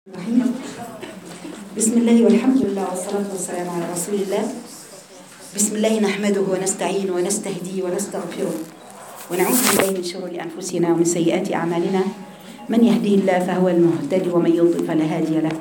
الرحيم بسم الله والحمد لله والصلاة والسلام على رسول الله بسم الله نحمده ونستعين ونستهدي ونستغفره ونعوذ بالله من شرور أنفسنا ومن سيئات أعمالنا من يهديه الله فهو المهتدي ومن يضلل فلا هادي له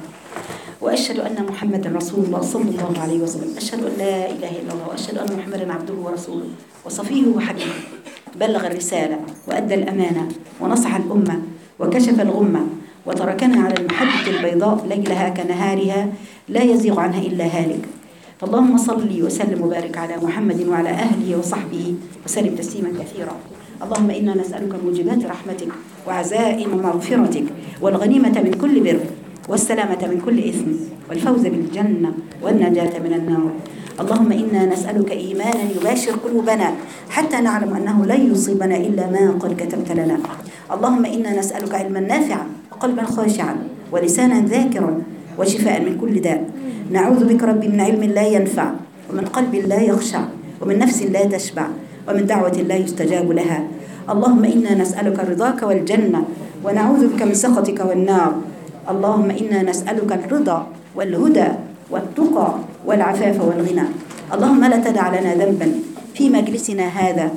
وأشهد أن محمدا رسول الله صلى الله عليه وسلم أشهد أن لا إله إلا الله وأشهد أن محمدا عبده ورسوله وصفيه وحبيبه بلغ الرسالة وأدى الأمانة ونصح الأمة وكشف الغمة وتركنا على المحبة البيضاء ليلها كنهارها لا يزيغ عنها إلا هالك فاللهم صل وسلم وبارك على محمد وعلى أهله وصحبه وسلم تسليما كثيرا اللهم إنا نسألك موجبات رحمتك وعزائم مغفرتك والغنيمة من كل بر والسلامة من كل إثم والفوز بالجنة والنجاة من النار اللهم إنا نسألك إيمانا يباشر قلوبنا حتى نعلم أنه لن يصيبنا إلا ما قد كتبت لنا اللهم إنا نسألك علما نافعا وقلبا خاشعا ولسانا ذاكرا وشفاء من كل داء نعوذ بك ربي من علم لا ينفع ومن قلب لا يخشع ومن نفس لا تشبع ومن دعوة لا يستجاب لها اللهم إنا نسألك رضاك والجنة ونعوذ بك من سخطك والنار اللهم إنا نسألك الرضا والهدى والتقى والعفاف والغنى اللهم لا تدع لنا ذنبا في مجلسنا هذا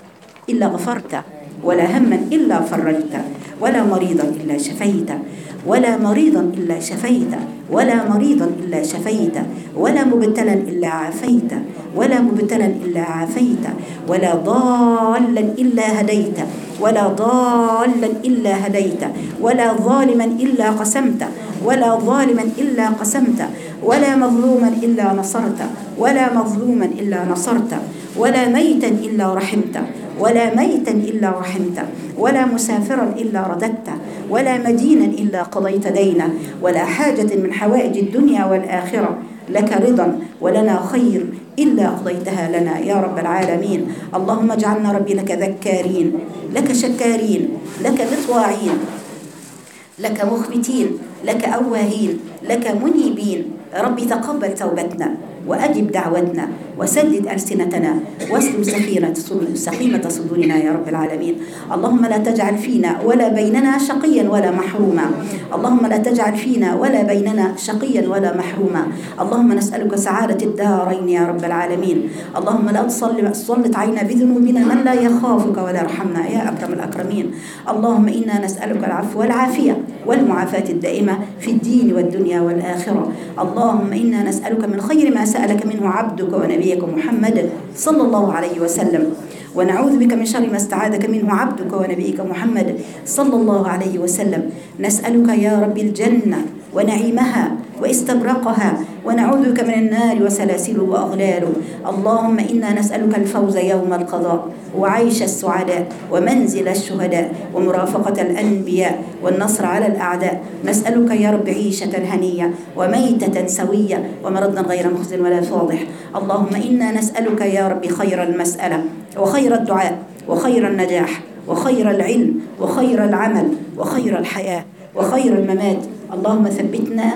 إلا غفرته ولا هما إلا فرجته ولا مريضا إلا شفيته ولا مريضا إلا شفيته ولا مريضا إلا شفيته ولا مبتلا إلا عافيته ولا مبتلا إلا عافيته ولا ضالا إلا هديته ولا ضالا إلا هديته ولا ظالما إلا قسمته ولا ظالما إلا قسمته ولا مظلوما إلا نصرته ولا مظلوما إلا نصرته ولا ميتا إلا رحمته ولا ميتا إلا رحمته ولا مسافرا إلا رددته ولا مدينا إلا قضيت دينه ولا حاجة من حوائج الدنيا والآخرة لك رضا ولنا خير إلا قضيتها لنا يا رب العالمين اللهم اجعلنا ربي لك ذكارين لك شكارين لك مطواعين لك مخبتين لك أواهين لك منيبين ربي تقبل توبتنا وأجب دعوتنا وسدد ألسنتنا واسلم سخينة سخيمة صدورنا يا رب العالمين اللهم لا تجعل فينا ولا بيننا شقيا ولا محروما اللهم لا تجعل فينا ولا بيننا شقيا ولا محروما اللهم نسألك سعادة الدارين يا رب العالمين اللهم لا تسلط عينا بذنوبنا من لا يخافك ولا يرحمنا يا أكرم الأكرمين اللهم إنا نسألك العفو والعافية والمعافاة الدائمة في الدين والدنيا والآخرة اللهم إنا نسألك من خير ما سألك منه عبدك ونبيك محمد صلى الله عليه وسلم ونعوذ بك من شر ما استعاذك منه عبدك ونبيك محمد صلى الله عليه وسلم نسألك يا رب الجنة ونعيمها واستبرقها ونعوذ بك من النار وسلاسله وأغلاله اللهم إنا نسألك الفوز يوم القضاء وعيش السعداء ومنزل الشهداء ومرافقة الأنبياء والنصر على الأعداء نسألك يا رب عيشة هنية وميتة سوية ومرضا غير مخزن ولا فاضح اللهم إنا نسألك يا رب خير المسألة وخير الدعاء وخير النجاح وخير العلم وخير العمل وخير الحياة وخير الممات اللهم ثبتنا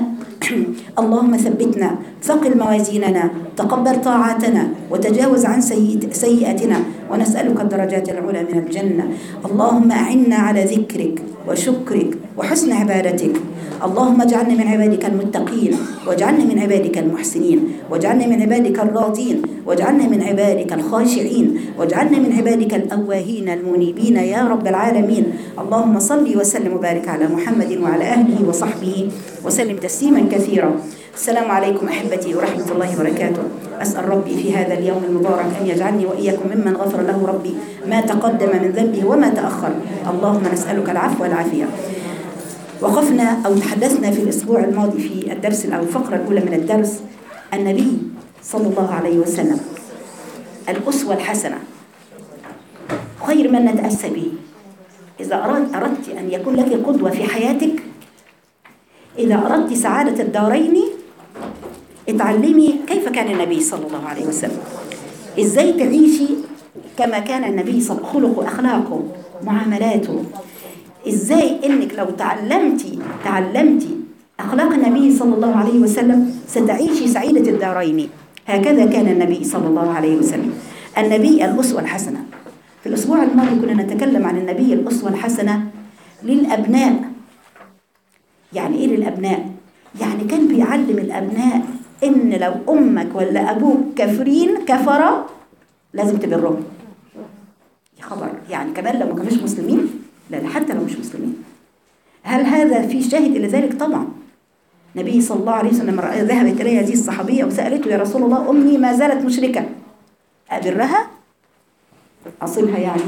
اللهم ثبتنا ثقل موازيننا تقبل طاعاتنا وتجاوز عن سيئاتنا ونسألك الدرجات العلى من الجنة اللهم أعنا على ذكرك وشكرك وحسن عبادتك اللهم اجعلنا من عبادك المتقين واجعلنا من عبادك المحسنين واجعلنا من عبادك الراضين واجعلنا من عبادك الخاشعين واجعلنا من عبادك الأواهين المنيبين يا رب العالمين اللهم صل وسلم وبارك على محمد وعلى أهله وصحبه وسلم تسليما كثيرا السلام عليكم أحبتي ورحمة الله وبركاته أسأل ربي في هذا اليوم المبارك أن يجعلني وإياكم ممن غفر له ربي ما تقدم من ذنبه وما تأخر اللهم نسألك العفو والعافية وقفنا أو تحدثنا في الأسبوع الماضي في الدرس أو الفقرة الأولى من الدرس النبي صلى الله عليه وسلم الأسوة الحسنة خير من نتأسى به إذا أراد أردت أن يكون لك قدوة في حياتك إذا أردت سعادة الدارين اتعلمي كيف كان النبي صلى الله عليه وسلم إزاي تعيشي كما كان النبي صلى الله عليه وسلم خلقه أخلاقه معاملاته إزاي إنك لو تعلمتي تعلمتي أخلاق النبي صلى الله عليه وسلم ستعيشي سعيدة الدارين هكذا كان النبي صلى الله عليه وسلم النبي الأسوة الحسنة في الأسبوع الماضي كنا نتكلم عن النبي الأسوة الحسنة للأبناء يعني ايه للابناء يعني كان بيعلم الابناء ان لو امك ولا ابوك كافرين كفره لازم تبرهم يا خبر يعني كمان لو ما كانوش مسلمين لا لا حتى لو مش مسلمين هل هذا في شاهد الى ذلك طبعا النبي صلى الله عليه وسلم رأى- ذهبت اليه هذه الصحابيه وسالته يا رسول الله امي ما زالت مشركه ابرها اصلها يعني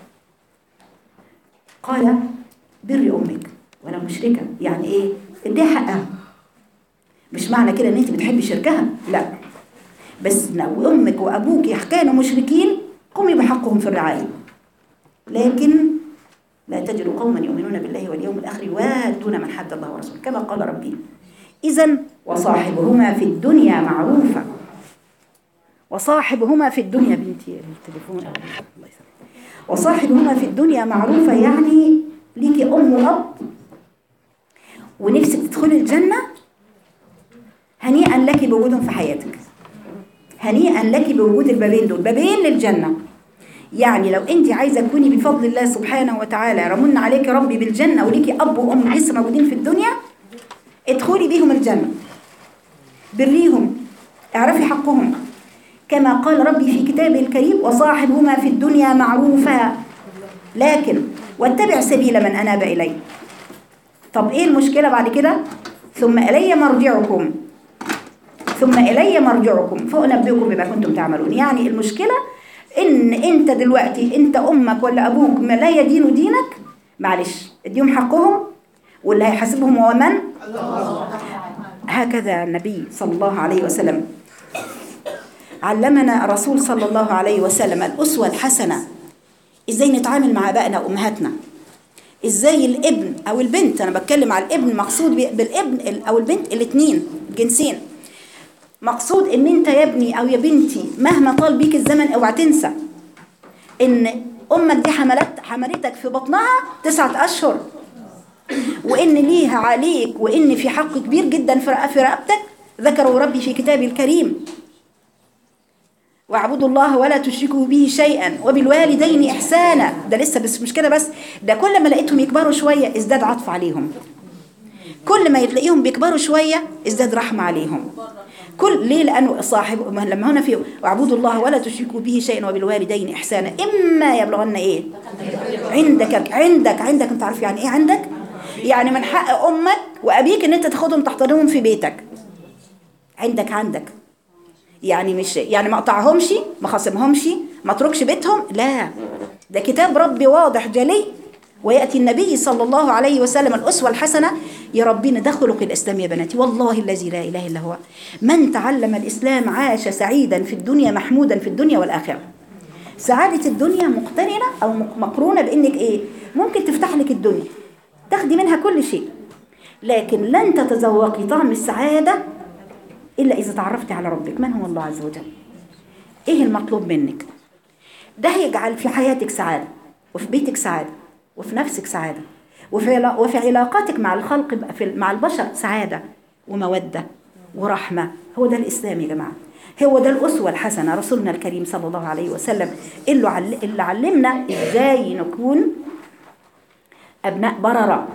قال بر امك ولا مشركه يعني ايه اديها حقها مش معنى كده ان انت بتحبي شركها لا بس لو امك وابوك كانوا مشركين قومي بحقهم في الرعايه لكن لا تجد قوما يؤمنون بالله واليوم الاخر يوادون من حد الله ورسوله كما قال ربي اذا وصاحبهما في الدنيا معروفا وصاحبهما في الدنيا بنتي التليفون الله يسلمك وصاحبهما في الدنيا معروفة يعني ليكي أم وأب ونفسك تدخلي الجنة هنيئا لك بوجودهم في حياتك هنيئا لك بوجود البابين دول بابين للجنة يعني لو انت عايزة تكوني بفضل الله سبحانه وتعالى رمنا عليك ربي بالجنة وليكي أب وأم لسه موجودين في الدنيا ادخلي بيهم الجنة بريهم اعرفي حقهم كما قال ربي في كتابه الكريم وصاحبهما في الدنيا معروفا لكن واتبع سبيل من أناب إلي طب إيه المشكلة بعد كده ثم إلي مرجعكم ثم إلي مرجعكم فأنبئكم بما كنتم تعملون يعني المشكلة إن أنت دلوقتي أنت أمك ولا أبوك ما لا يدين دينك معلش اديهم حقهم واللي هيحاسبهم هو من هكذا النبي صلى الله عليه وسلم علمنا الرسول صلى الله عليه وسلم الأسوة الحسنة إزاي نتعامل مع أبائنا وأمهاتنا إزاي الابن أو البنت أنا بتكلم على الابن مقصود ب- بالابن ال- أو البنت الاثنين جنسين مقصود إن أنت يا ابني أو يا بنتي مهما طال بيك الزمن اوعى تنسى إن أمك دي حملت حملتك في بطنها تسعة أشهر وإن ليها عليك وإن في حق كبير جدا في رق- في رقبتك ذكروا ربي في كتابه الكريم واعبدوا الله ولا تشركوا به شيئا وبالوالدين احسانا ده لسه بس مش كده بس ده كل ما لقيتهم يكبروا شويه ازداد عطف عليهم كل ما تلاقيهم بيكبروا شويه ازداد رحمه عليهم كل ليه لانه صاحب ما لما هنا في واعبدوا الله ولا تشركوا به شيئا وبالوالدين احسانا اما يبلغن ايه عندك عندك عندك انت عارف يعني ايه عندك يعني من حق امك وابيك ان انت تاخدهم تحتضنهم في بيتك عندك عندك يعني مش يعني ما اقطعهمش ما خاصمهمش ما اتركش بيتهم لا ده كتاب ربي واضح جلي وياتي النبي صلى الله عليه وسلم الاسوه الحسنه يا ربنا ده خلق الاسلام يا بناتي والله الذي لا اله الا هو من تعلم الاسلام عاش سعيدا في الدنيا محمودا في الدنيا والاخره سعاده الدنيا مقترنه او مقرونه بانك ايه ممكن تفتح لك الدنيا تاخدي منها كل شيء لكن لن تتذوقي طعم السعاده إلا إذا تعرفت على ربك من هو الله عز وجل إيه المطلوب منك ده هيجعل في حياتك سعادة وفي بيتك سعادة وفي نفسك سعادة وفي علا- وفي علاقاتك مع الخلق بقى في مع البشر سعادة ومودة ورحمة هو ده الإسلام يا جماعة هو ده الأسوة الحسنة رسولنا الكريم صلى الله عليه وسلم اللي عل- اللي علمنا إزاي نكون أبناء بررة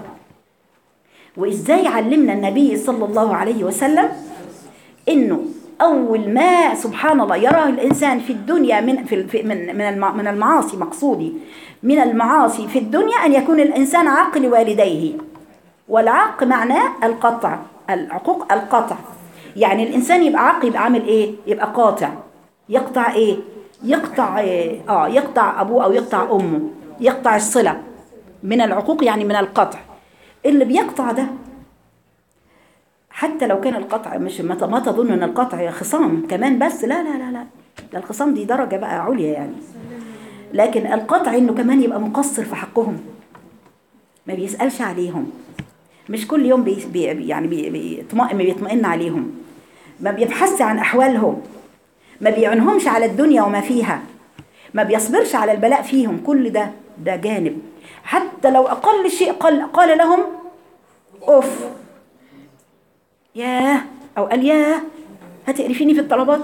وإزاي علمنا النبي صلى الله عليه وسلم انه اول ما سبحان الله يراه الانسان في الدنيا من في في- من من الم- من المعاصي مقصودي من المعاصي في الدنيا ان يكون الانسان عاق لوالديه والعاق معناه القطع العقوق القطع يعني الانسان يبقى عاق يبقى عامل ايه يبقى قاطع يقطع ايه يقطع إيه؟ اه يقطع ابوه او يقطع امه يقطع الصله من العقوق يعني من القطع اللي بيقطع ده حتى لو كان القطع مش ما ما تظن ان القطع خصام كمان بس لا لا لا لا ده الخصام دي درجة بقى عليا يعني لكن القطع انه كمان يبقى مقصر في حقهم ما بيسألش عليهم مش كل يوم بي بي يعني بي بيطمئن بيطمئن عليهم ما بيبحثش عن احوالهم ما بيعنهمش على الدنيا وما فيها ما بيصبرش على البلاء فيهم كل ده ده جانب حتى لو اقل شيء قال قال لهم اوف ياه او قال ياه هتقرفيني في الطلبات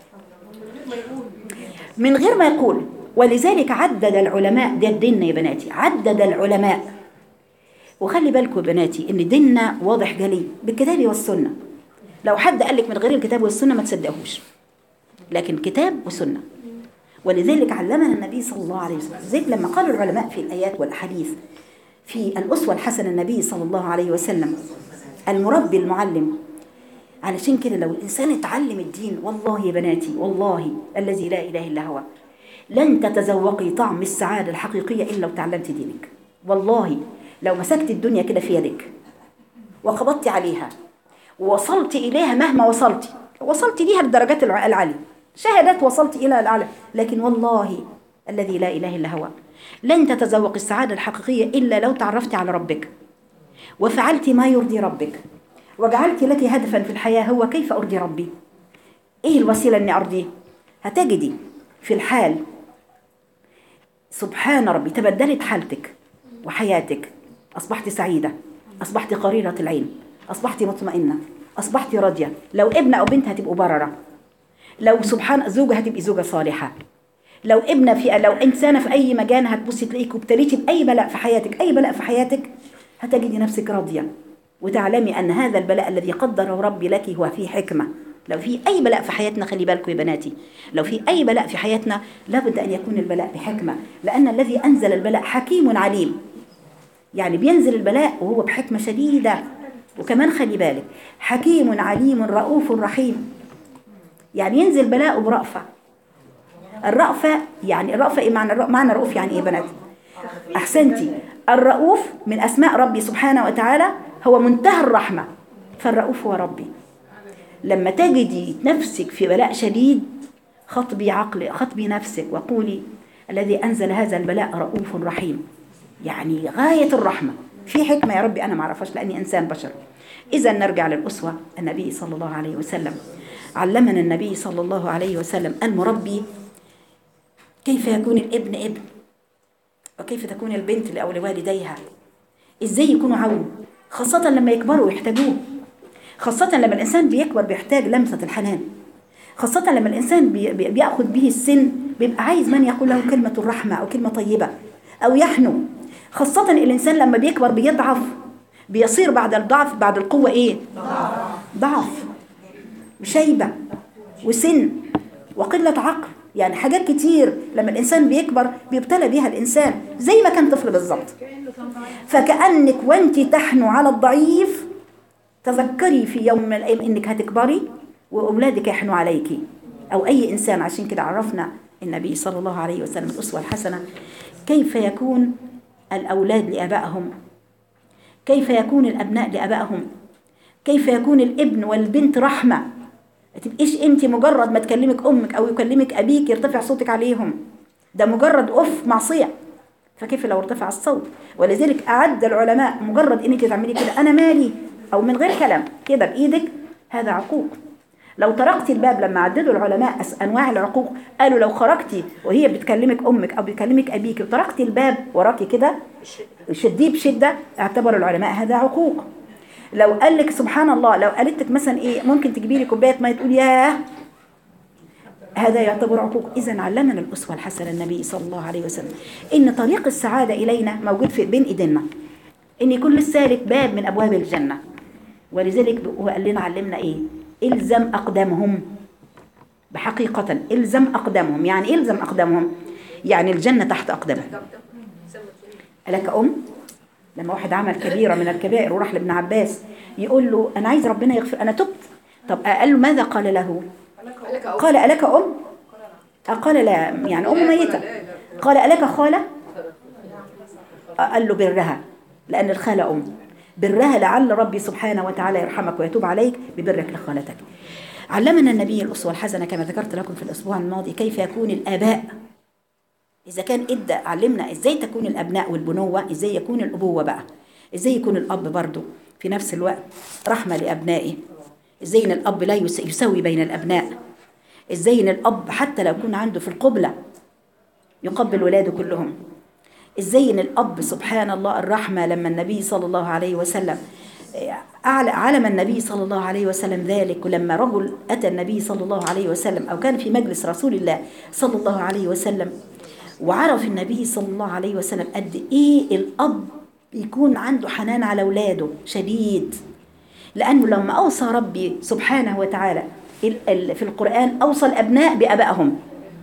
من غير ما يقول ولذلك عدد العلماء ده الدين يا بناتي عدد العلماء وخلي بالكم يا بناتي ان ديننا واضح جلي بالكتاب والسنه لو حد قال لك من غير الكتاب والسنه ما تصدقهوش لكن كتاب وسنه ولذلك علمنا النبي صلى الله عليه وسلم زي لما قال العلماء في الايات والاحاديث في الاسوه الحسنه النبي صلى الله عليه وسلم المربي المعلم علشان كده لو الانسان اتعلم الدين والله يا بناتي والله الذي لا اله الا هو لن تتذوقي طعم السعاده الحقيقيه الا لو تعلمت دينك والله لو مسكت الدنيا كده في يدك وقبضت عليها ووصلت إليها مهما وصلت وصلت ليها للدرجات الع- العالية شهادات وصلت إلى الأعلى لكن والله الذي لا إله إلا هو لن تتذوق السعادة الحقيقية إلا لو تعرفت على ربك وفعلت ما يرضي ربك وجعلت لك هدفا في الحياة هو كيف أرضي ربي إيه الوسيلة أني أرضيه هتجدي في الحال سبحان ربي تبدلت حالتك وحياتك أصبحت سعيدة أصبحت قريرة العين أصبحت مطمئنة أصبحت راضية لو ابن أو بنت هتبقوا بررة لو سبحان زوجة هتبقي زوجة صالحة لو ابنة في لو إنسانة في أي مكان هتبصي تلاقيك وابتليتي بأي بلاء في حياتك أي بلاء في حياتك هتجدي نفسك راضية وتعلمي أن هذا البلاء الذي قدره ربي لك هو فيه حكمة لو في أي بلاء في حياتنا خلي بالكم يا بناتي لو في أي بلاء في حياتنا لابد أن يكون البلاء بحكمة لأن الذي أنزل البلاء حكيم عليم يعني بينزل البلاء وهو بحكمة شديدة وكمان خلي بالك حكيم عليم رؤوف رحيم يعني ينزل بلاء برأفة الرأفة يعني الرأفة إيه معنى الرأ- معنى الرؤوف يعني إيه يا بنات أحسنتي الرؤوف من أسماء ربي سبحانه وتعالى هو منتهى الرحمة فالرؤوف هو ربي لما تجدي نفسك في بلاء شديد خطبي عقل خطبي نفسك وقولي الذي أنزل هذا البلاء رؤوف رحيم يعني غاية الرحمة في حكمة يا ربي أنا ما أعرفهاش لأني إنسان بشر إذا نرجع للأسوة النبي صلى الله عليه وسلم علمنا النبي صلى الله عليه وسلم المربي كيف يكون الابن ابن وكيف تكون البنت أو لوالديها إزاي يكونوا عون خاصة لما يكبروا ويحتاجوه خاصة لما الإنسان بيكبر بيحتاج لمسة الحنان خاصة لما الإنسان بي- بي- بيأخذ به السن بيبقى عايز من يقول له كلمة الرحمة أو كلمة طيبة أو يحنو خاصة الإنسان لما بيكبر بيضعف بيصير بعد الضعف بعد القوة إيه؟ ضعف وشيبة وسن وقلة عقل يعني حاجات كتير لما الإنسان بيكبر بيبتلى بيها الإنسان زي ما كان طفل بالظبط فكأنك وانت تحنو على الضعيف تذكري في يوم من الأيام إنك هتكبري وأولادك يحنوا عليك أو أي إنسان عشان كده عرفنا النبي صلى الله عليه وسلم الأسوة الحسنة كيف يكون الأولاد لآبائهم كيف يكون الأبناء لآبائهم كيف يكون الابن والبنت رحمة ما تبقيش انت مجرد ما تكلمك امك او يكلمك ابيك يرتفع صوتك عليهم ده مجرد اف معصيه فكيف لو ارتفع الصوت ولذلك اعد العلماء مجرد انك تعملي كده انا مالي او من غير كلام كده بايدك هذا عقوق لو طرقتي الباب لما عددوا العلماء أس- انواع العقوق قالوا لو خرجتي وهي بتكلمك امك او بتكلمك ابيك وطرقتي الباب وراكي كده شديه بشده اعتبر العلماء هذا عقوق لو قال لك سبحان الله لو قالت لك مثلا ايه ممكن تجيبي لي كوبايه ميه تقول ياه هذا يعتبر عقوق اذا علمنا الاسوه الحسنه النبي صلى الله عليه وسلم ان طريق السعاده الينا موجود في بين ايدينا ان يكون للسالك باب من ابواب الجنه ولذلك هو قال لنا علمنا ايه الزم اقدامهم بحقيقه الزم اقدامهم يعني إيه الزم اقدامهم يعني الجنه تحت اقدامهم لك ام لما واحد عمل كبيرة من الكبائر وراح لابن عباس يقول له أنا عايز ربنا يغفر أنا تبت طب قال له ماذا قال له قال ألك أم قال لا يعني أم ميتة قال ألك خالة قال له برها لأن الخالة أم برها لعل ربي سبحانه وتعالى يرحمك ويتوب عليك ببرك لخالتك علمنا النبي الأسوة الحسنة كما ذكرت لكم في الأسبوع الماضي كيف يكون الآباء إذا كان إدى علمنا إزاي تكون الأبناء والبنوة إزاي يكون الأبوة بقى إزاي يكون الأب برضو في نفس الوقت رحمة لأبنائه إزاي إن الأب لا يس- يسوي بين الأبناء إزاي إن الأب حتى لو يكون عنده في القبلة يقبل ولاده كلهم إزاي إن الأب سبحان الله الرحمة لما النبي صلى الله عليه وسلم أعل- علم النبي صلى الله عليه وسلم ذلك ولما رجل أتى النبي صلى الله عليه وسلم أو كان في مجلس رسول الله صلى الله عليه وسلم وعرف النبي صلى الله عليه وسلم قد إيه الأب يكون عنده حنان على أولاده شديد لأنه لما أوصى ربي سبحانه وتعالى ال- ال- في القرآن أوصى الأبناء بأبائهم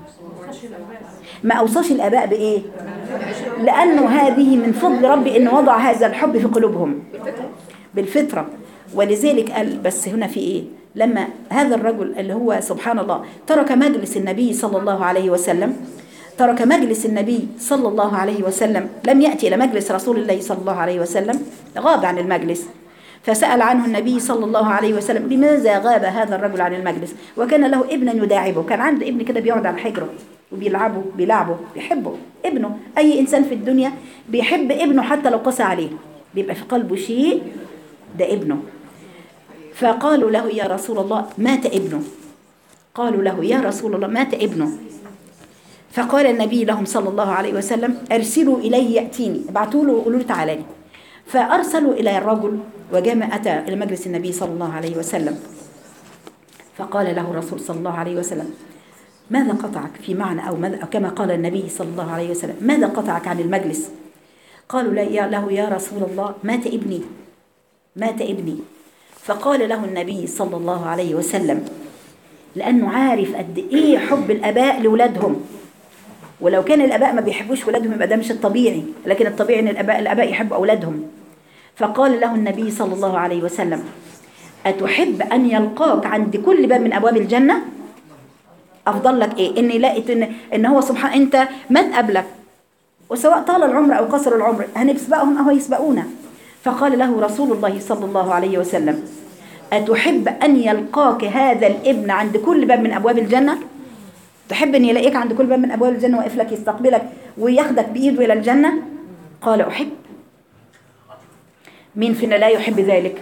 ما أوصاش الآباء بإيه لأنه هذه من فضل ربي أن وضع هذا الحب في قلوبهم بالفطرة ولذلك قال بس هنا في إيه لما هذا الرجل اللي هو سبحان الله ترك مجلس النبي صلى الله عليه وسلم ترك مجلس النبي صلى الله عليه وسلم لم يأتي إلى مجلس رسول الله صلى الله عليه وسلم غاب عن المجلس فسأل عنه النبي صلى الله عليه وسلم لماذا غاب هذا الرجل عن المجلس وكان له ابنا يداعبه كان عنده ابن كده بيقعد على حجره وبيلعبه بيلعبه بيحبه ابنه أي إنسان في الدنيا بيحب ابنه حتى لو قسى عليه بيبقى في قلبه شيء ده ابنه فقالوا له يا رسول الله مات ابنه قالوا له يا رسول الله مات ابنه فقال النبي لهم صلى الله عليه وسلم ارسلوا اليه ياتيني ابعتوا له وقولوا له تعالى لي فارسلوا الى الرجل وجاء اتى الى مجلس النبي صلى الله عليه وسلم فقال له الرسول صلى الله عليه وسلم ماذا قطعك في معنى او ماذا أو كما قال النبي صلى الله عليه وسلم ماذا قطعك عن المجلس قالوا لا يا له يا رسول الله مات ابني مات ابني فقال له النبي صلى الله عليه وسلم لأنه عارف قد إيه حب الآباء لأولادهم ولو كان الآباء ما بيحبوش ولادهم يبقى ده مش الطبيعي لكن الطبيعي إن الآباء الآباء يحبوا أولادهم فقال له النبي صلى الله عليه وسلم أتحب أن يلقاك عند كل باب من أبواب الجنة أفضل لك إيه إني لقيت إن, إن هو سبحان أنت من قبلك وسواء طال العمر أو قصر العمر هنسبقهم أو يسبقونا فقال له رسول الله صلى الله عليه وسلم أتحب أن يلقاك هذا الابن عند كل باب من أبواب الجنة تحب أن يلاقيك عند كل باب من أبواب الجنة واقف لك يستقبلك وياخدك بإيده إلى الجنة قال أحب مين فينا لا يحب ذلك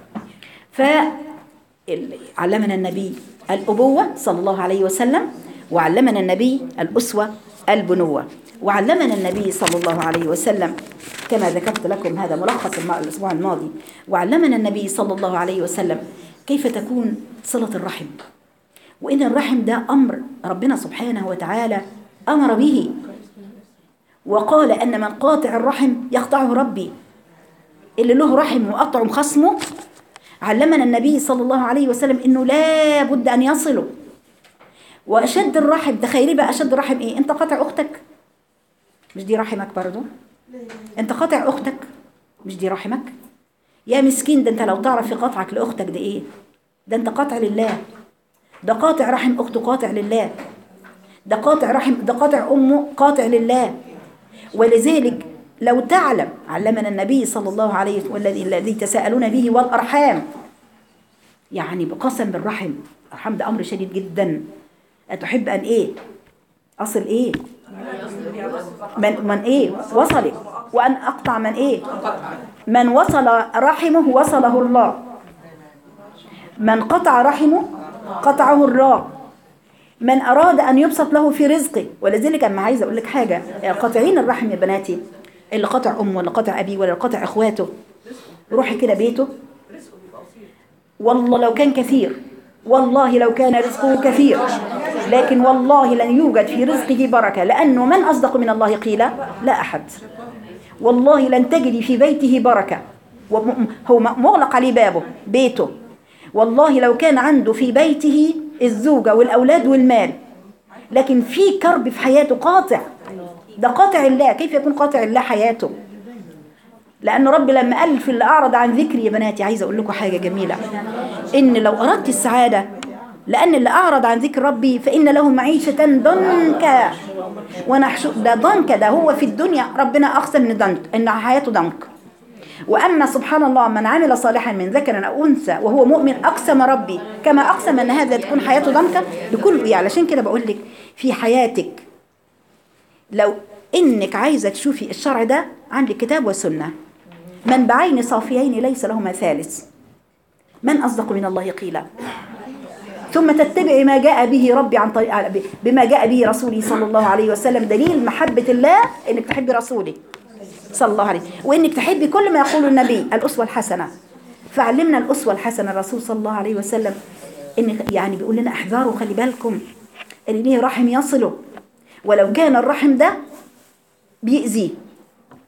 فعلمنا النبي الأبوة صلى الله عليه وسلم وعلمنا النبي الأسوة البنوة وعلمنا النبي صلى الله عليه وسلم كما ذكرت لكم هذا ملخص الم- الأسبوع الماضي وعلمنا النبي صلى الله عليه وسلم كيف تكون صلة الرحم وإن الرحم ده أمر ربنا سبحانه وتعالى أمر به وقال أن من قاطع الرحم يقطعه ربي اللي له رحم وقطعه خصمه علمنا النبي صلى الله عليه وسلم انه لا بد ان يصلوا واشد الرحم تخيلي بقى اشد الرحم ايه انت قاطع اختك مش دي رحمك برضو انت قاطع اختك مش دي رحمك يا مسكين ده انت لو تعرف في قطعك لاختك ده ايه ده انت قاطع لله ده قاطع رحم اخته قاطع لله ده قاطع رحم ده قاطع امه قاطع لله ولذلك لو تعلم علمنا النبي صلى الله عليه وسلم والذي الذي تساءلون به والارحام يعني بقسم بالرحم الرحم ده امر شديد جدا اتحب ان ايه اصل ايه من من ايه وصلك وان اقطع من ايه من وصل رحمه وصله الله من قطع رحمه قطعه الله من أراد أن يبسط له في رزقه ولذلك أنا عايزة أقول لك حاجة قاطعين الرحم يا بناتي اللي قطع أمه ولا قطع أبيه ولا قطع إخواته روحي كده بيته والله لو كان كثير والله لو كان رزقه كثير لكن والله لن يوجد في رزقه بركة لأنه من أصدق من الله قيل لا أحد والله لن تجدي في بيته بركة وم- هو مغلق عليه بابه بيته والله لو كان عنده في بيته الزوجة والأولاد والمال لكن في كرب في حياته قاطع ده قاطع الله كيف يكون قاطع الله حياته لأن رب لما قال في اللي أعرض عن ذكري يا بناتي عايزة أقول لكم حاجة جميلة إن لو أردت السعادة لأن اللي أعرض عن ذكر ربي فإن له معيشة ضنكا ونحشو ده ضنك ده هو في الدنيا ربنا أقسم إن ضنك إن حياته ضنك وأما سبحان الله من عمل صالحا من ذكر أو أنثى وهو مؤمن أقسم ربي كما أقسم أن هذا تكون حياته ضنكا لكل إيه علشان كده بقول لك في حياتك لو إنك عايزة تشوفي الشرع ده عندك كتاب وسنة من بعين صافيين ليس لهما ثالث من أصدق من الله قيلا ثم تتبعي ما جاء به ربي عن طريق بما جاء به رسوله صلى الله عليه وسلم دليل محبة الله إنك تحبي رسوله صلى الله عليه وإنك تحبي كل ما يقول النبي الأسوة الحسنة فعلمنا الأسوة الحسنة الرسول صلى الله عليه وسلم إن يعني بيقول لنا احذروا خلي بالكم إن ليه رحم يصله ولو كان الرحم ده بيأذيه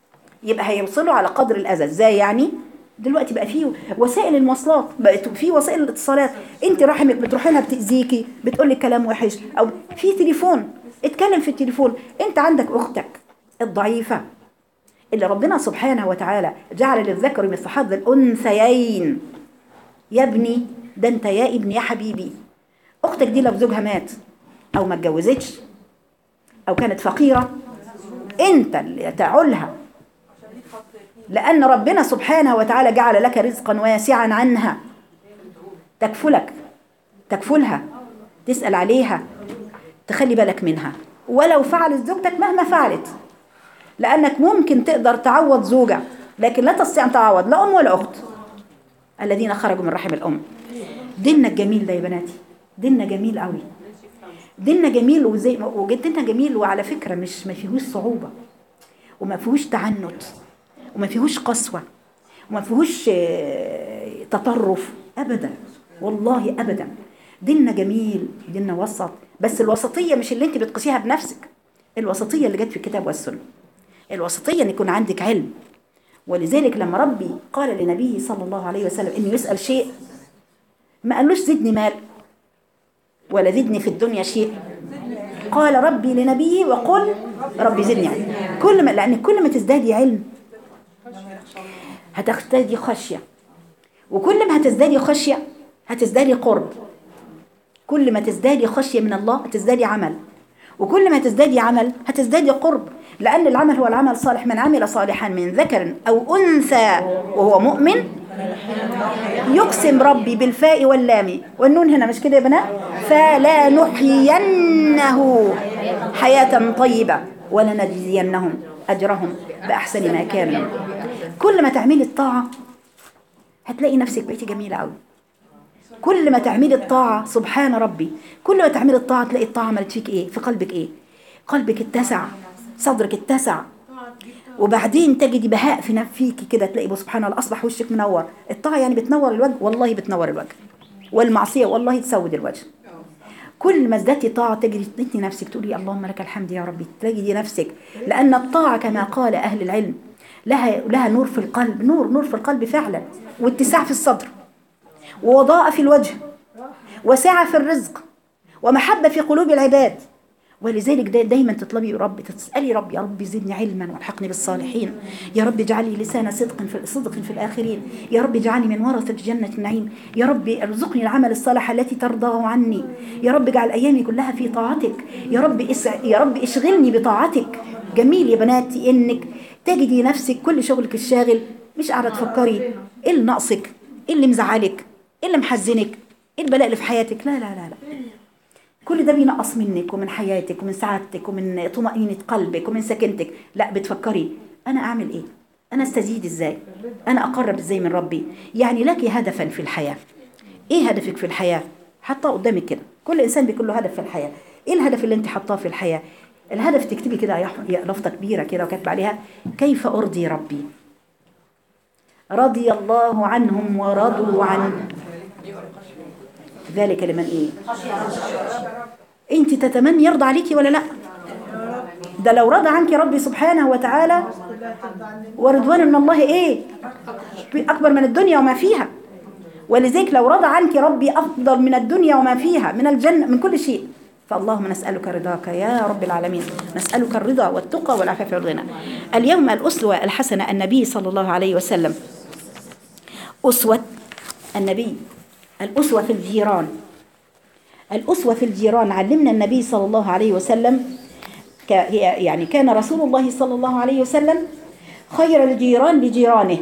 يبقى هيوصلوا على قدر الاذى ازاي يعني دلوقتي بقى فيه وسائل المواصلات بقت في وسائل الاتصالات انت رحمك بتروحي لها بتاذيكي بتقول لك كلام وحش او في تليفون اتكلم في التليفون انت عندك اختك الضعيفه اللي ربنا سبحانه وتعالى جعل للذكر مثل حظ الانثيين يا ابني ده انت يا ابني يا حبيبي اختك دي لو زوجها مات او ما اتجوزتش او كانت فقيره انت اللي تعولها لأن ربنا سبحانه وتعالى جعل لك رزقا واسعا عنها تكفلك تكفلها تسأل عليها تخلي بالك منها ولو فعلت زوجتك مهما فعلت لأنك ممكن تقدر تعوض زوجة لكن لا تستطيع أن تعوض لا أم ولا أخت الذين خرجوا من رحم الأم ديننا الجميل ده يا بناتي ديننا جميل قوي ديننا جميل وزي وجدنا جميل وعلى فكرة مش ما فيهوش صعوبة وما فيهوش تعنت وما فيهوش قسوة وما فيهوش آه، تطرف أبدا والله أبدا ديننا جميل ديننا وسط بس الوسطية مش اللي انت بتقيسيها بنفسك الوسطية اللي جت في الكتاب والسنة الوسطية ان يكون عندك علم ولذلك لما ربي قال لنبيه صلى الله عليه وسلم انه يسأل شيء ما قالوش زدني مال ولا زدني في الدنيا شيء قال ربي لنبيه وقل ربي زدني علم كل ما لأن كل ما تزدادي علم هتزدادي خشية وكل ما هتزدادي خشية هتزدادي قرب كل ما تزدادي خشية من الله هتزدادي عمل وكل ما تزدادي عمل هتزدادي قرب لأن العمل هو العمل الصالح من عمل صالحا من ذكر أو أنثى وهو مؤمن يقسم ربي بالفاء واللام والنون هنا مش كده يا بنات فلا نحيينه حياة طيبة ولنجزينهم أجرهم بأحسن ما كانوا كل ما تعملي الطاعة هتلاقي نفسك بقيتي جميلة قوي كل ما تعملي الطاعة سبحان ربي كل ما تعملي الطاعة تلاقي الطاعة عملت فيك ايه في قلبك ايه قلبك اتسع صدرك اتسع وبعدين تجدي بهاء في نف- فيكي كده تلاقي سبحان الله اصبح وشك منور الطاعة يعني بتنور الوجه والله بتنور الوجه والمعصية والله تسود الوجه كل ما ازددتي طاعة تجري انت نفسك تقولي اللهم لك الحمد يا ربي تجدي نفسك لأن الطاعة كما قال أهل العلم لها لها نور في القلب نور نور في القلب فعلا واتساع في الصدر ووضاءة في الوجه وسعة في الرزق ومحبة في قلوب العباد ولذلك دا دايما تطلبي يا رب تسألي رب يا رب زدني علما والحقني بالصالحين يا رب اجعلي لسان صدق في صدق في الآخرين يا رب اجعلني من ورثة جنة النعيم يا رب ارزقني العمل الصالح التي ترضاه عني يا رب اجعل أيامي كلها في طاعتك يا رب اسع يا رب اشغلني بطاعتك جميل يا بناتي انك تجدي نفسك كل شغلك الشاغل مش قاعده تفكري ايه اللي ناقصك ايه اللي مزعلك ايه اللي محزنك ايه البلاء اللي في حياتك لا لا لا لا كل ده بينقص منك ومن حياتك ومن سعادتك ومن طمأنينة قلبك ومن سكنتك لا بتفكري أنا أعمل إيه أنا استزيد إزاي أنا أقرب إزاي من ربي يعني لك هدفا في الحياة إيه هدفك في الحياة حطاه قدامك كده كل إنسان بيكون له هدف في الحياة إيه الهدف اللي أنت حطاه في الحياة الهدف تكتبي كده يا أحمد- يا لفظة كبيرة كده وكاتبه عليها كيف أرضي ربي رضي الله عنهم ورضوا عنه ذلك لمن ايه انت تتمني يرضى عليكي ولا لا ده لو رضى عنك ربي سبحانه وتعالى ورضوان من الله ايه اكبر من الدنيا وما فيها ولذلك لو رضى عنك ربي افضل من الدنيا وما فيها من الجنه من كل شيء فاللهم نسألك رضاك يا رب العالمين نسألك الرضا والتقى والعفاف والغنى اليوم الأسوة الحسنة النبي صلى الله عليه وسلم أسوة النبي الأسوة في الجيران الأسوة في الجيران علمنا النبي صلى الله عليه وسلم ك- هي- يعني كان رسول الله صلى الله عليه وسلم خير الجيران لجيرانه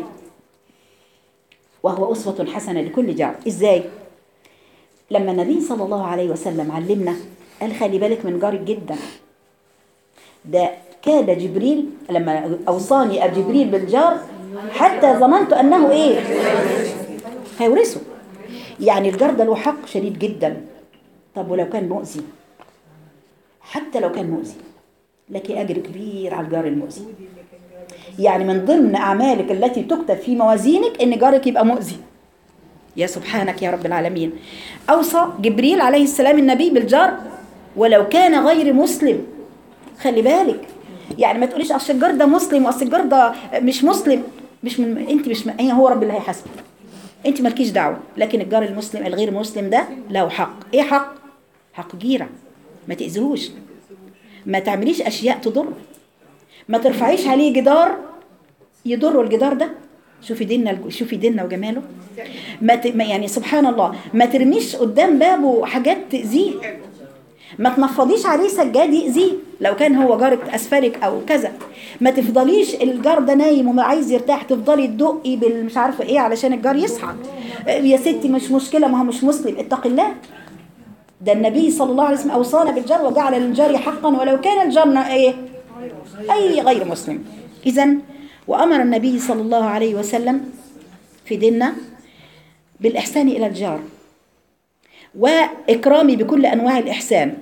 وهو أسوة حسنة لكل جار إزاي؟ لما النبي صلى الله عليه وسلم علمنا قال خلي بالك من جارك جدا ده كاد جبريل لما أوصاني جبريل بالجار حتى ظننت أنه إيه هيورثه يعني الجار ده له حق شديد جدا طب ولو كان مؤذي حتى لو كان مؤذي لك أجر كبير على الجار المؤذي يعني من ضمن أعمالك التي تكتب في موازينك إن جارك يبقى مؤذي يا سبحانك يا رب العالمين أوصى جبريل عليه السلام النبي بالجار ولو كان غير مسلم خلي بالك يعني ما تقوليش اصل الجار ده مسلم واصل الجار ده مش مسلم مش من انت مش من هو رب اللي هيحاسبك انت مالكيش دعوه لكن الجار المسلم الغير مسلم ده له حق ايه حق حق جيره ما تاذيهوش ما تعمليش اشياء تضره ما ترفعيش عليه جدار يضره الجدار ده شوفي ديننا شوفي ديننا وجماله ما ت... ما يعني سبحان الله ما ترميش قدام بابه حاجات تاذيه ما تنفضيش عليه سجاد يأذيه لو كان هو جارك اسفلك او كذا ما تفضليش الجار ده نايم وما عايز يرتاح تفضلي تدقي بالمش عارفه ايه علشان الجار يصحى يا ستي مش مشكله ما هو مش مسلم اتق الله ده النبي صلى الله عليه وسلم اوصانا بالجار وجعل للجار حقا ولو كان الجار ايه اي غير مسلم اذا وامر النبي صلى الله عليه وسلم في ديننا بالاحسان الى الجار وإكرامي بكل أنواع الإحسان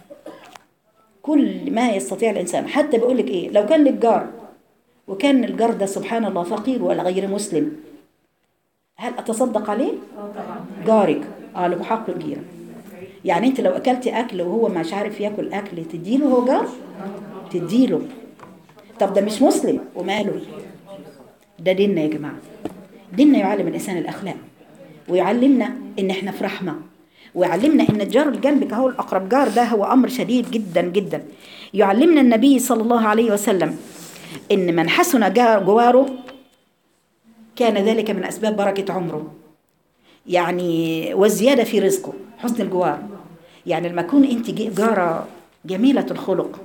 كل ما يستطيع الإنسان حتى بيقول لك إيه لو كان لك جار وكان الجار ده سبحان الله فقير ولا غير مسلم هل أتصدق عليه؟ جارك اه له حق الجيرة يعني أنت لو أكلتي أكل وهو مش عارف ياكل أكل تديله هو جار؟ تديله طب ده مش مسلم وماله ده ديننا يا جماعة ديننا يعلم الإنسان الأخلاق ويعلمنا إن إحنا في رحمة ويعلمنا ان الجار اللي جنبك هو الاقرب جار ده هو امر شديد جدا جدا يعلمنا النبي صلى الله عليه وسلم ان من حسن جار جواره كان ذلك من اسباب بركه عمره يعني والزياده في رزقه حسن الجوار يعني لما تكون انت جاره جميله الخلق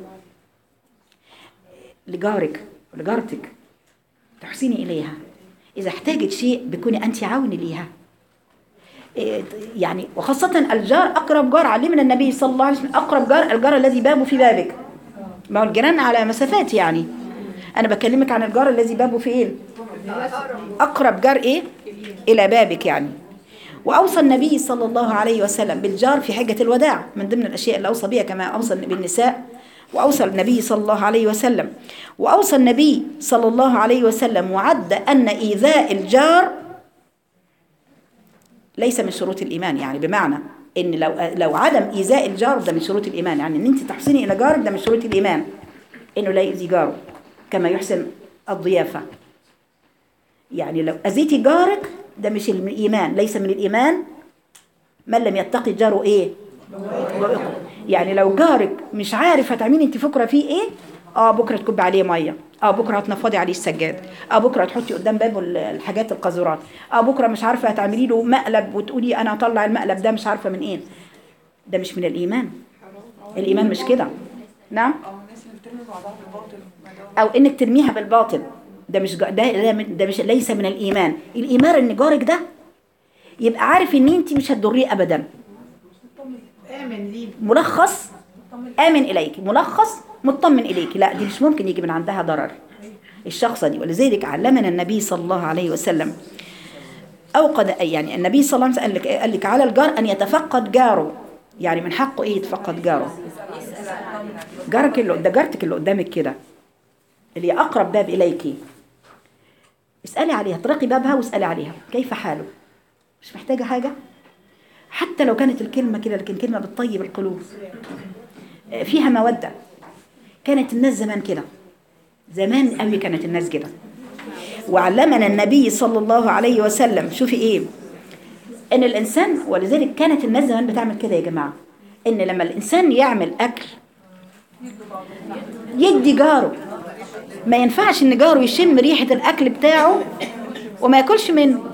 لجارك ولجارتك تحسني اليها اذا احتاجت شيء بكوني انت عون ليها يعني وخاصة الجار أقرب جار علمنا النبي صلى الله عليه وسلم أقرب جار الجار الذي بابه في بابك ما هو الجيران على مسافات يعني أنا بكلمك عن الجار الذي بابه في إيه أقرب جار إيه إلى بابك يعني وأوصى النبي صلى الله عليه وسلم بالجار في حجة الوداع من ضمن الأشياء اللي أوصى بها كما أوصى بالنساء وأوصى النبي صلى الله عليه وسلم وأوصى النبي صلى الله عليه وسلم وعد أن إيذاء الجار ليس من شروط الإيمان يعني بمعنى إن لو لو عدم إيذاء الجار ده من شروط الإيمان يعني إن أنت تحسني إلى جارك ده من شروط الإيمان إنه لا يؤذي جاره كما يحسن الضيافة يعني لو أذيتي جارك ده مش من الإيمان ليس من الإيمان من لم يتقي جاره إيه يعني لو جارك مش عارف هتعملي أنت فكرة فيه إيه اه بكره تكب عليه ميه اه بكره هتنفضي عليه السجاد اه بكره تحطي قدام بابه الحاجات القذورات اه بكره مش عارفه هتعملي له مقلب وتقولي انا هطلع المقلب ده مش عارفه من ايه ده مش من الايمان الايمان مش كده نعم او انك ترميها بالباطل ده مش ده ده, ده مش ليس من الايمان الايمان ان جارك ده يبقى عارف ان انت مش هتضريه ابدا ملخص امن اليك ملخص مطمن إليك لا دي مش ممكن يجي من عندها ضرر الشخصة دي ولذلك علمنا النبي صلى الله عليه وسلم أوقد يعني النبي صلى الله عليه وسلم قال لك, قال لك على الجار أن يتفقد جاره يعني من حقه إيه يتفقد جاره جارك اللي ده جارتك اللي قدامك كده اللي أقرب باب إليك اسألي عليها اطرقي بابها واسألي عليها كيف حاله مش محتاجة حاجة حتى لو كانت الكلمة كده لكن كلمة بتطيب القلوب فيها مودة كانت الناس زمان كده زمان قوي كانت الناس كده وعلمنا النبي صلى الله عليه وسلم شوفي ايه ان الانسان ولذلك كانت الناس زمان بتعمل كده يا جماعه ان لما الانسان يعمل اكل يدي جاره ما ينفعش ان جاره يشم ريحه الاكل بتاعه وما ياكلش منه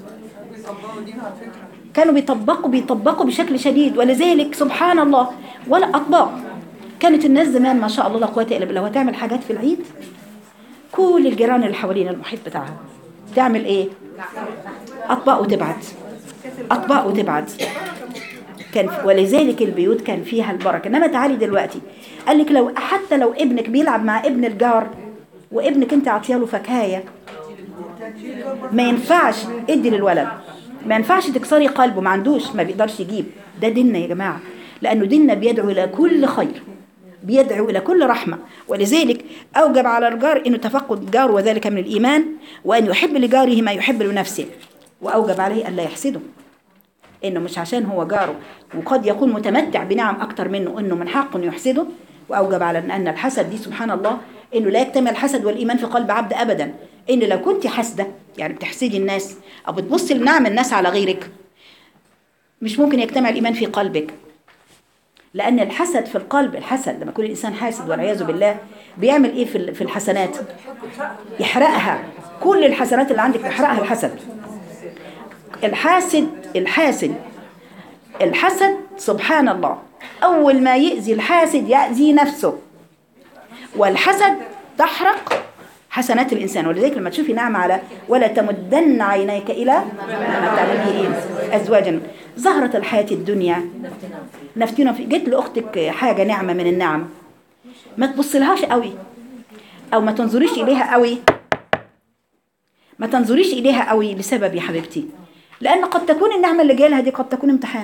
كانوا بيطبقوا بيطبقوا بشكل شديد ولذلك سبحان الله ولا اطباق كانت الناس زمان ما شاء الله لا قوه الا بالله وتعمل حاجات في العيد كل الجيران اللي حوالين المحيط بتاعها تعمل ايه اطباق وتبعت اطباق وتبعت كان ولذلك البيوت كان فيها البركه انما تعالي دلوقتي قال لك لو حتى لو ابنك بيلعب مع ابن الجار وابنك انت عطيه له فكايه ما ينفعش ادي للولد ما ينفعش تكسري قلبه ما عندوش ما بيقدرش يجيب ده ديننا يا جماعه لانه ديننا بيدعو الى كل خير بيدعو إلى كل رحمة ولذلك أوجب على الجار أنه تفقد جار وذلك من الإيمان وأن يحب لجاره ما يحب لنفسه وأوجب عليه ألا يحسده إنه مش عشان هو جاره وقد يكون متمتع بنعم أكتر منه إنه من حقه أنه يحسده وأوجب على أن الحسد دي سبحان الله انه لا يجتمع الحسد والايمان في قلب عبد ابدا ان لو كنت حاسده يعني بتحسدي الناس او بتبصي لنعم الناس على غيرك مش ممكن يجتمع الايمان في قلبك لان الحسد في القلب الحسد لما يكون الانسان حاسد والعياذ بالله بيعمل ايه في ال- في الحسنات يحرقها كل الحسنات اللي عندك يحرقها الحسد الحاسد الحاسد الحسد سبحان الله أول ما يأذي الحاسد يأذي نفسه والحسد تحرق حسنات الإنسان ولذلك لما تشوفي نعمة على ولا تمدن عينيك إلى ما تعلمه أزواجا زهرة الحياة الدنيا نفتينا في جيت لأختك حاجة نعمة من النعم ما تبصلهاش قوي أو ما تنظريش إليها قوي ما تنظريش إليها قوي لسبب يا حبيبتي لأن قد تكون النعمة اللي جايلها دي قد تكون امتحان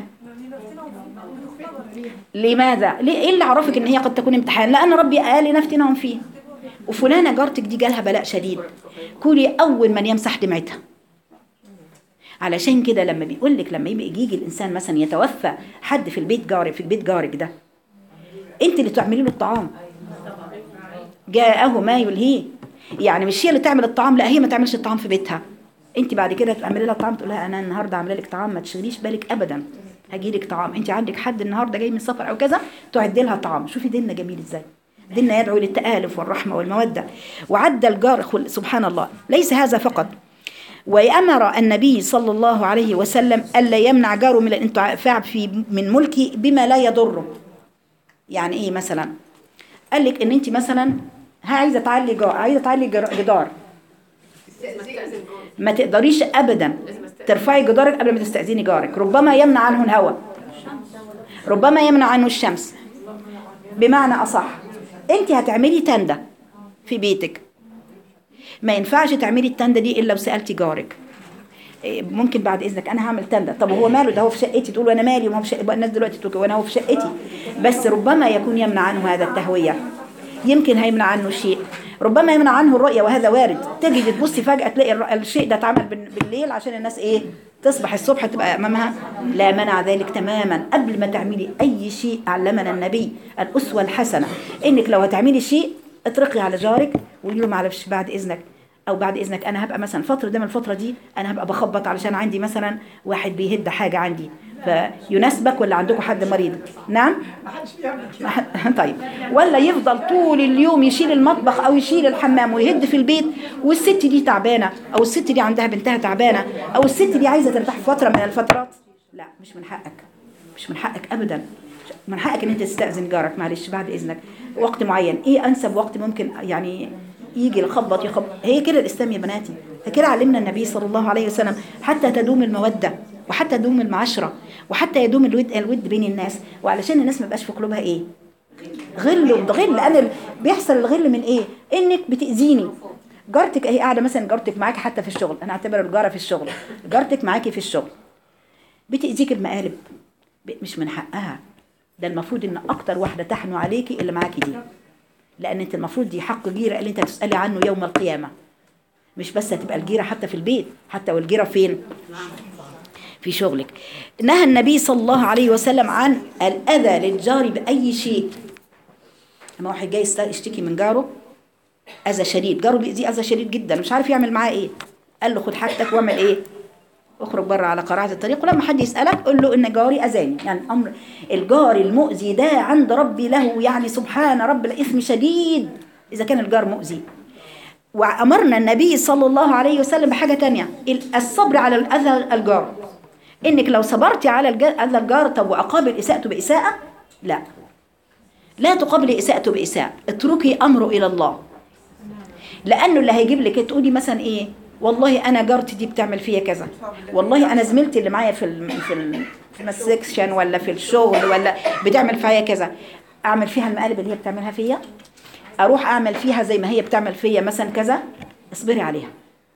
لماذا؟ ليه ايه اللي عرفك ان هي قد تكون امتحان؟ لان ربي قال لنفتنهم فيه. وفلانه جارتك دي جالها بلاء شديد. كوني اول من يمسح دمعتها. علشان كده لما بيقول لك لما يبقى يجي الانسان مثلا يتوفى حد في البيت جارك في بيت جارك ده انت اللي تعملي له الطعام. جاءه ما يلهيه. يعني مش هي اللي تعمل الطعام لا هي ما تعملش الطعام في بيتها. انت بعد كده تعملي لها الطعام تقول لها انا النهارده عامله لك طعام ما تشغليش بالك ابدا هجي لك طعام انت عندك حد النهارده جاي من سفر او كذا تعدي لها طعام شوفي ديننا جميل ازاي ديننا يدعو للتآلف والرحمه والموده وعد الجار خل- سبحان الله ليس هذا فقط وأمر النبي صلى الله عليه وسلم ألا يمنع جاره من الانتفاع في من ملكه بما لا يضره يعني ايه مثلا قال لك ان انت مثلا ها عايزه تعلي جار عايزه تعلي جر- جدار ما تقدريش ابدا ترفعي جدارك قبل ما تستأذني جارك ربما يمنع عنه الهواء ربما يمنع عنه الشمس بمعنى أصح انت هتعملي تندة في بيتك ما ينفعش تعملي التندة دي إلا لو سألتي جارك إيه، ممكن بعد اذنك انا هعمل تندة طب هو ماله ده هو في شقتي تقول وانا مالي وما هو في شقتي الناس دلوقتي تقول وانا هو في شقتي بس ربما يكون يمنع عنه هذا التهويه يمكن هيمنع عنه شيء ربما يمنع عنه الرؤيه وهذا وارد تجي تبصي فجاه تلاقي الر- الشيء ده اتعمل بال- بالليل عشان الناس ايه تصبح الصبح تبقى امامها لا منع ذلك تماما قبل ما تعملي اي شيء علمنا النبي الاسوه الحسنه انك لو هتعملي شيء اطرقي على جارك وقولي له معلش بعد اذنك او بعد اذنك انا هبقى مثلا فتره ده من الفتره دي انا هبقى بخبط علشان عندي مثلا واحد بيهد حاجه عندي فيناسبك ولا عندكم حد مريض نعم طيب ولا يفضل طول اليوم يشيل المطبخ او يشيل الحمام ويهد في البيت والست دي تعبانه او الست دي عندها بنتها تعبانه او الست دي عايزه ترتاح في فتره من الفترات لا مش من حقك مش من حقك ابدا من حقك ان انت تستاذن جارك معلش بعد اذنك وقت معين ايه انسب وقت ممكن يعني يجي يخبط يخبط هي كده الاسلام يا بناتي كده علمنا النبي صلى الله عليه وسلم حتى تدوم الموده وحتى تدوم المعاشره وحتى يدوم الود الود بين الناس وعلشان الناس ما يبقاش في قلوبها ايه غل وغل لان ال- بيحصل الغل من ايه انك بتاذيني جارتك اهي قاعده مثلا جارتك معاكي حتى في الشغل انا اعتبر الجاره في الشغل جارتك معاكي في الشغل بتاذيك المقالب ب- مش من حقها ده المفروض ان اكتر واحده تحنو عليكي اللي معاكي دي لان انت المفروض دي حق جيره اللي انت تسالي عنه يوم القيامه مش بس هتبقى الجيره حتى في البيت حتى والجيره فين في شغلك نهى النبي صلى الله عليه وسلم عن الاذى للجار باي شيء لما واحد جاي يست- يشتكي من جاره اذى شديد جاره بيأذيه اذى شديد جدا مش عارف يعمل معاه ايه قال له خد حاجتك واعمل ايه اخرج بره على قراعة الطريق ولما حد يسألك قول له ان جاري اذاني يعني امر الجار المؤذي ده عند ربي له يعني سبحان رب الاثم شديد اذا كان الجار مؤذي وأمرنا النبي صلى الله عليه وسلم بحاجة تانية ال- الصبر على الأذى الجار إنك لو صبرتي على الج- أذى الجار طب وأقابل إساءته بإساءة لا لا تقابلي إساءته بإساءة اتركي أمره إلى الله لأنه اللي هيجيب لك تقولي مثلا إيه والله أنا جارتي دي بتعمل فيا كذا والله أنا زميلتي اللي معايا في الم... في ال... في السكشن ولا في الشغل ولا بتعمل فيا كذا أعمل فيها المقالب اللي هي بتعملها فيا اروح اعمل فيها زي ما هي بتعمل فيا مثلا كذا اصبري عليها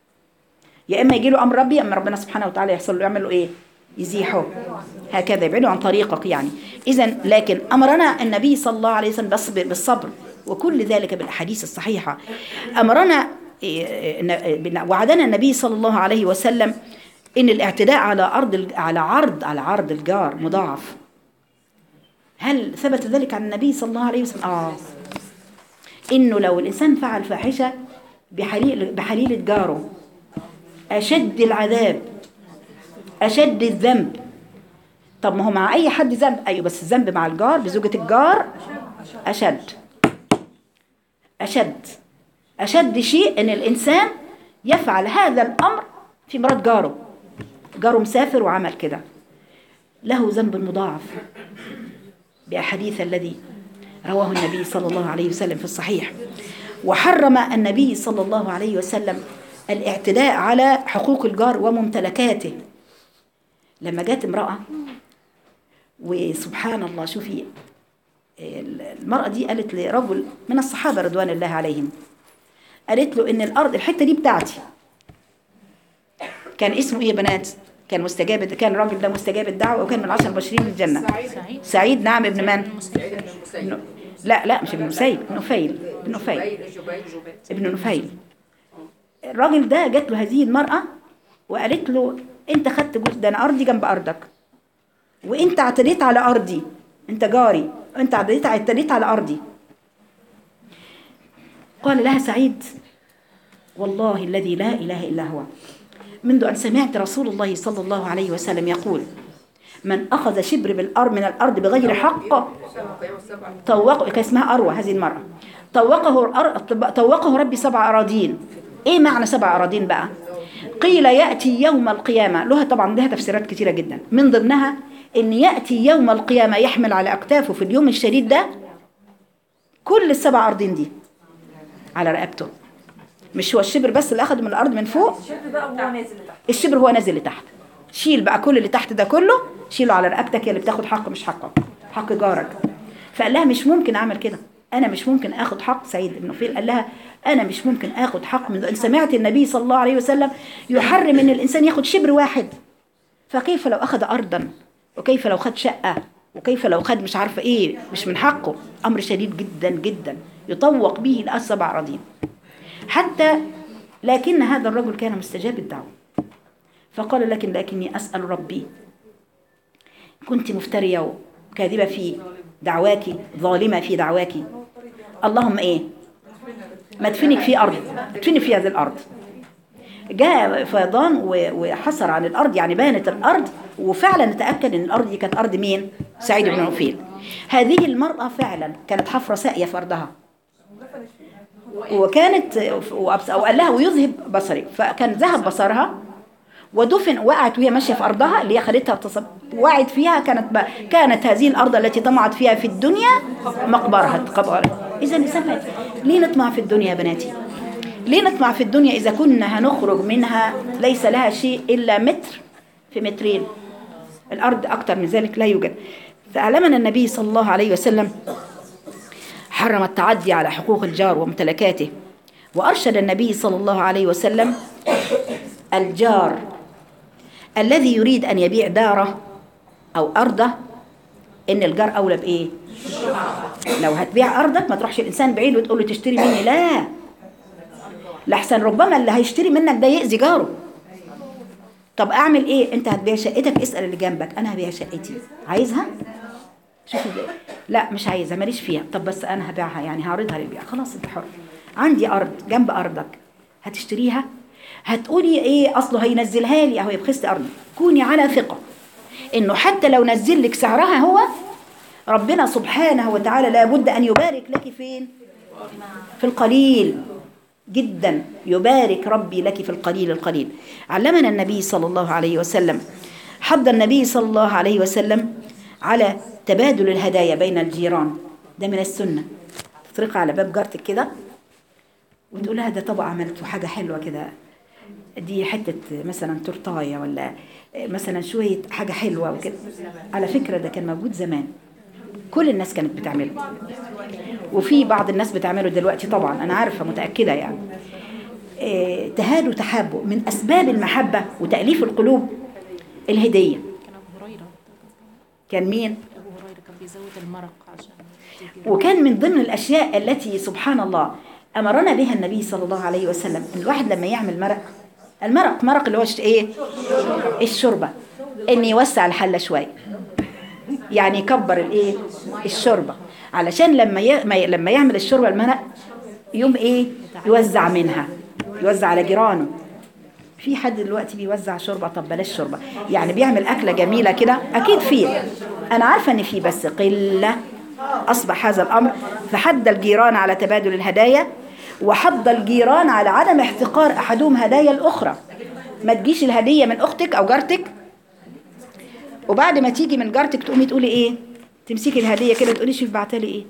يا اما يجي له امر ربي اما ربنا سبحانه وتعالى يحصل له يعمل له ايه يزيحه هكذا يبعده عن طريقك يعني اذا لكن امرنا النبي صلى الله عليه وسلم بالصبر بالصبر وكل ذلك بالاحاديث الصحيحه امرنا إيه، إيه، وعدنا النبي صلى الله عليه وسلم ان الاعتداء على ارض ال- على عرض على عرض الجار مضاعف هل ثبت ذلك عن النبي صلى الله عليه وسلم اه إنه لو الإنسان فعل فاحشة بحليل بحليلة جاره أشد العذاب أشد الذنب طب ما هو مع أي حد ذنب أيوة بس الذنب مع الجار بزوجة الجار أشد أشد أشد شيء أن الإنسان يفعل هذا الأمر في مرات جاره جاره مسافر وعمل كده له ذنب مضاعف بأحاديث الذي رواه النبي صلى الله عليه وسلم في الصحيح وحرم النبي صلى الله عليه وسلم الاعتداء على حقوق الجار وممتلكاته لما جت امرأة وسبحان الله شوفي المرأة دي قالت لرجل من الصحابة رضوان الله عليهم قالت له ان الارض الحتة دي بتاعتي كان اسمه ايه يا بنات كان مستجاب كان الراجل ده مستجاب الدعوة وكان من عشر المبشرين بالجنة سعيد سعيد نعم ابن من المسيب ابن- لا لا مش ابن مسيب ابن نفيل ابن نفيل ابن نفيل الراجل ده جات له هذه المرأة وقالت له انت خدت جزء ده انا ارضي جنب ارضك وانت اعتديت على ارضي انت جاري انت اعتديت اعتديت على ارضي قال لها سعيد والله الذي لا اله الا هو منذ ان سمعت رسول الله صلى الله عليه وسلم يقول من اخذ شبر بالارض من الارض بغير حق طوقه كان اسمها أروى هذه المرأة طوقه الأر- طوقه ربي سبع أراضين إيه معنى سبع أراضين بقى قيل يأتي يوم القيامة لها طبعا لها تفسيرات كثيرة جدا من ضمنها إن يأتي يوم القيامة يحمل على أكتافه في اليوم الشديد ده كل السبع أراضين دي على رقبته مش هو الشبر بس اللي أخده من الأرض من فوق الشبر هو نازل لتحت شيل بقى كل اللي تحت ده كله شيله على رقبتك يا اللي بتاخد حق مش حقك حق جارك فقال لها مش ممكن اعمل كده انا مش ممكن اخد حق سعيد بن نفيل قال لها انا مش ممكن اخد حق من ان سمعت النبي صلى الله عليه وسلم يحرم ان الانسان ياخد شبر واحد فكيف لو اخذ ارضا وكيف لو خد شقه وكيف لو خد مش عارفه ايه مش من حقه امر شديد جدا جدا يطوق به السبع اراضين حتى لكن هذا الرجل كان مستجاب الدعوه فقال لكن لكني أسأل ربي كنت مفترية وكاذبة في دعواك ظالمة في دعواك اللهم إيه ما تدفنك في أرض تدفني في هذه الأرض جاء فيضان و- وحصر عن الأرض يعني بانت الأرض وفعلا تأكد أن الأرض دي كانت أرض مين سعيد بن نوفيل هذه المرأة فعلا كانت حفرة ساقية في أرضها وكانت وأبص- أو قال لها ويذهب بصرك فكان ذهب بصرها ودفن وقعت وهي ماشيه في ارضها اللي هي خدتها وتصب وقعت فيها كانت ب... كانت هذه الارض التي طمعت فيها في الدنيا مقبرها قبرها اذا الانسان ما- ليه نطمع في الدنيا يا بناتي ليه نطمع في الدنيا اذا كنا هنخرج منها ليس لها شيء الا متر في مترين الارض اكتر من ذلك لا يوجد فاعلمنا النبي صلى الله عليه وسلم حرم التعدي على حقوق الجار وممتلكاته وارشد النبي صلى الله عليه وسلم الجار الذي يريد أن يبيع داره أو أرضه إن الجار أولى بإيه؟ لو هتبيع أرضك ما تروحش الإنسان بعيد وتقول له تشتري مني لا لحسن ربما اللي هيشتري منك ده يأذي جاره طب أعمل إيه؟ أنت هتبيع شقتك اسأل اللي جنبك أنا هبيع شقتي عايزها؟ شوفي ده. لا مش عايزها ماليش فيها طب بس أنا هبيعها يعني هعرضها للبيع خلاص أنت حر عندي أرض جنب أرضك هتشتريها هتقولي ايه اصله هينزلها لي اهو يبخست ارضي كوني على ثقه انه حتى لو نزل لك سعرها هو ربنا سبحانه وتعالى لابد ان يبارك لك فين في القليل جدا يبارك ربي لك في القليل القليل علمنا النبي صلى الله عليه وسلم حض النبي صلى الله عليه وسلم على تبادل الهدايا بين الجيران ده من السنه تطرق على باب جارتك كده وتقول لها ده طبق عملته حاجه حلوه كده دي حته مثلا تورتايه ولا مثلا شويه حاجه حلوه وكده على فكره ده كان موجود زمان كل الناس كانت بتعمله وفي بعض الناس بتعمله دلوقتي طبعا انا عارفه متاكده يعني إيه، تهادوا تحابوا من اسباب المحبه وتاليف القلوب الهديه كان ابو هريره كان مين ابو هريره كان بيزود المرق عشان وكان من ضمن الأشياء التي سبحان الله أمرنا بها النبي صلى الله عليه وسلم إن الواحد لما يعمل مرق المرق مرق اللي هو ش- إيه الشوربة إن يوسع الحلة شوية يعني يكبر الإيه الشوربة علشان لما ي... ما ي... لما يعمل الشوربة المرق يوم ايه يوزع منها يوزع على جيرانه في حد دلوقتي بيوزع شوربه طب بلاش شوربه يعني بيعمل اكله جميله كده اكيد في انا عارفه ان في بس قله اصبح هذا الامر فحد الجيران على تبادل الهدايا وحض الجيران على عدم احتقار احدهم هدايا الاخرى ما تجيش الهديه من اختك او جارتك وبعد ما تيجي من جارتك تقومي تقولي ايه تمسكي الهديه كده تقولي شوف بعتلي ايه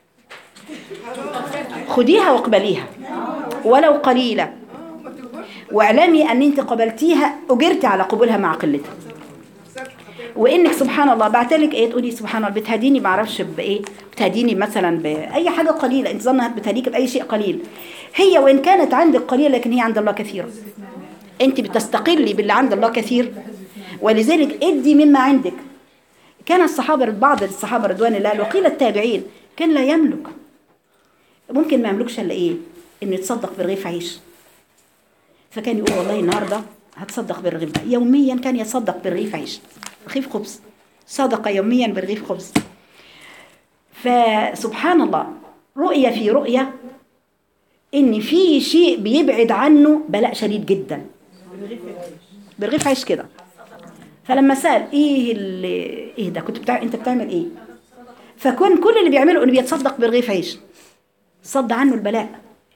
خديها واقبليها ولو قليله واعلمي ان انت قبلتيها اجرتي على قبولها مع قلتها وانك سبحان الله بعتلك ايه تقولي سبحان الله بتهديني ما اعرفش بايه بتهديني مثلا باي حاجه قليله انت ظنها بتهديك باي شيء قليل هي وان كانت عندك قليله لكن هي عند الله كثيره انت بتستقلي باللي عند الله كثير ولذلك ادي مما عندك كان الصحابه بعض الصحابه رضوان الله وقيل التابعين كان لا يملك ممكن ما يملكش الا ايه انه يتصدق برغيف عيش فكان يقول والله النهارده هتصدق بالرغيف ده يوميا كان يتصدق بالرغيف عيش رغيف خبز صدق يوميا بالرغيف خبز فسبحان الله رؤية في رؤية ان في شيء بيبعد عنه بلاء شديد جدا بالرغيف عيش كده فلما سأل ايه اللي ايه ده كنت بتاع انت بتعمل ايه فكون كل اللي بيعمله انه بيتصدق برغيف عيش صد عنه البلاء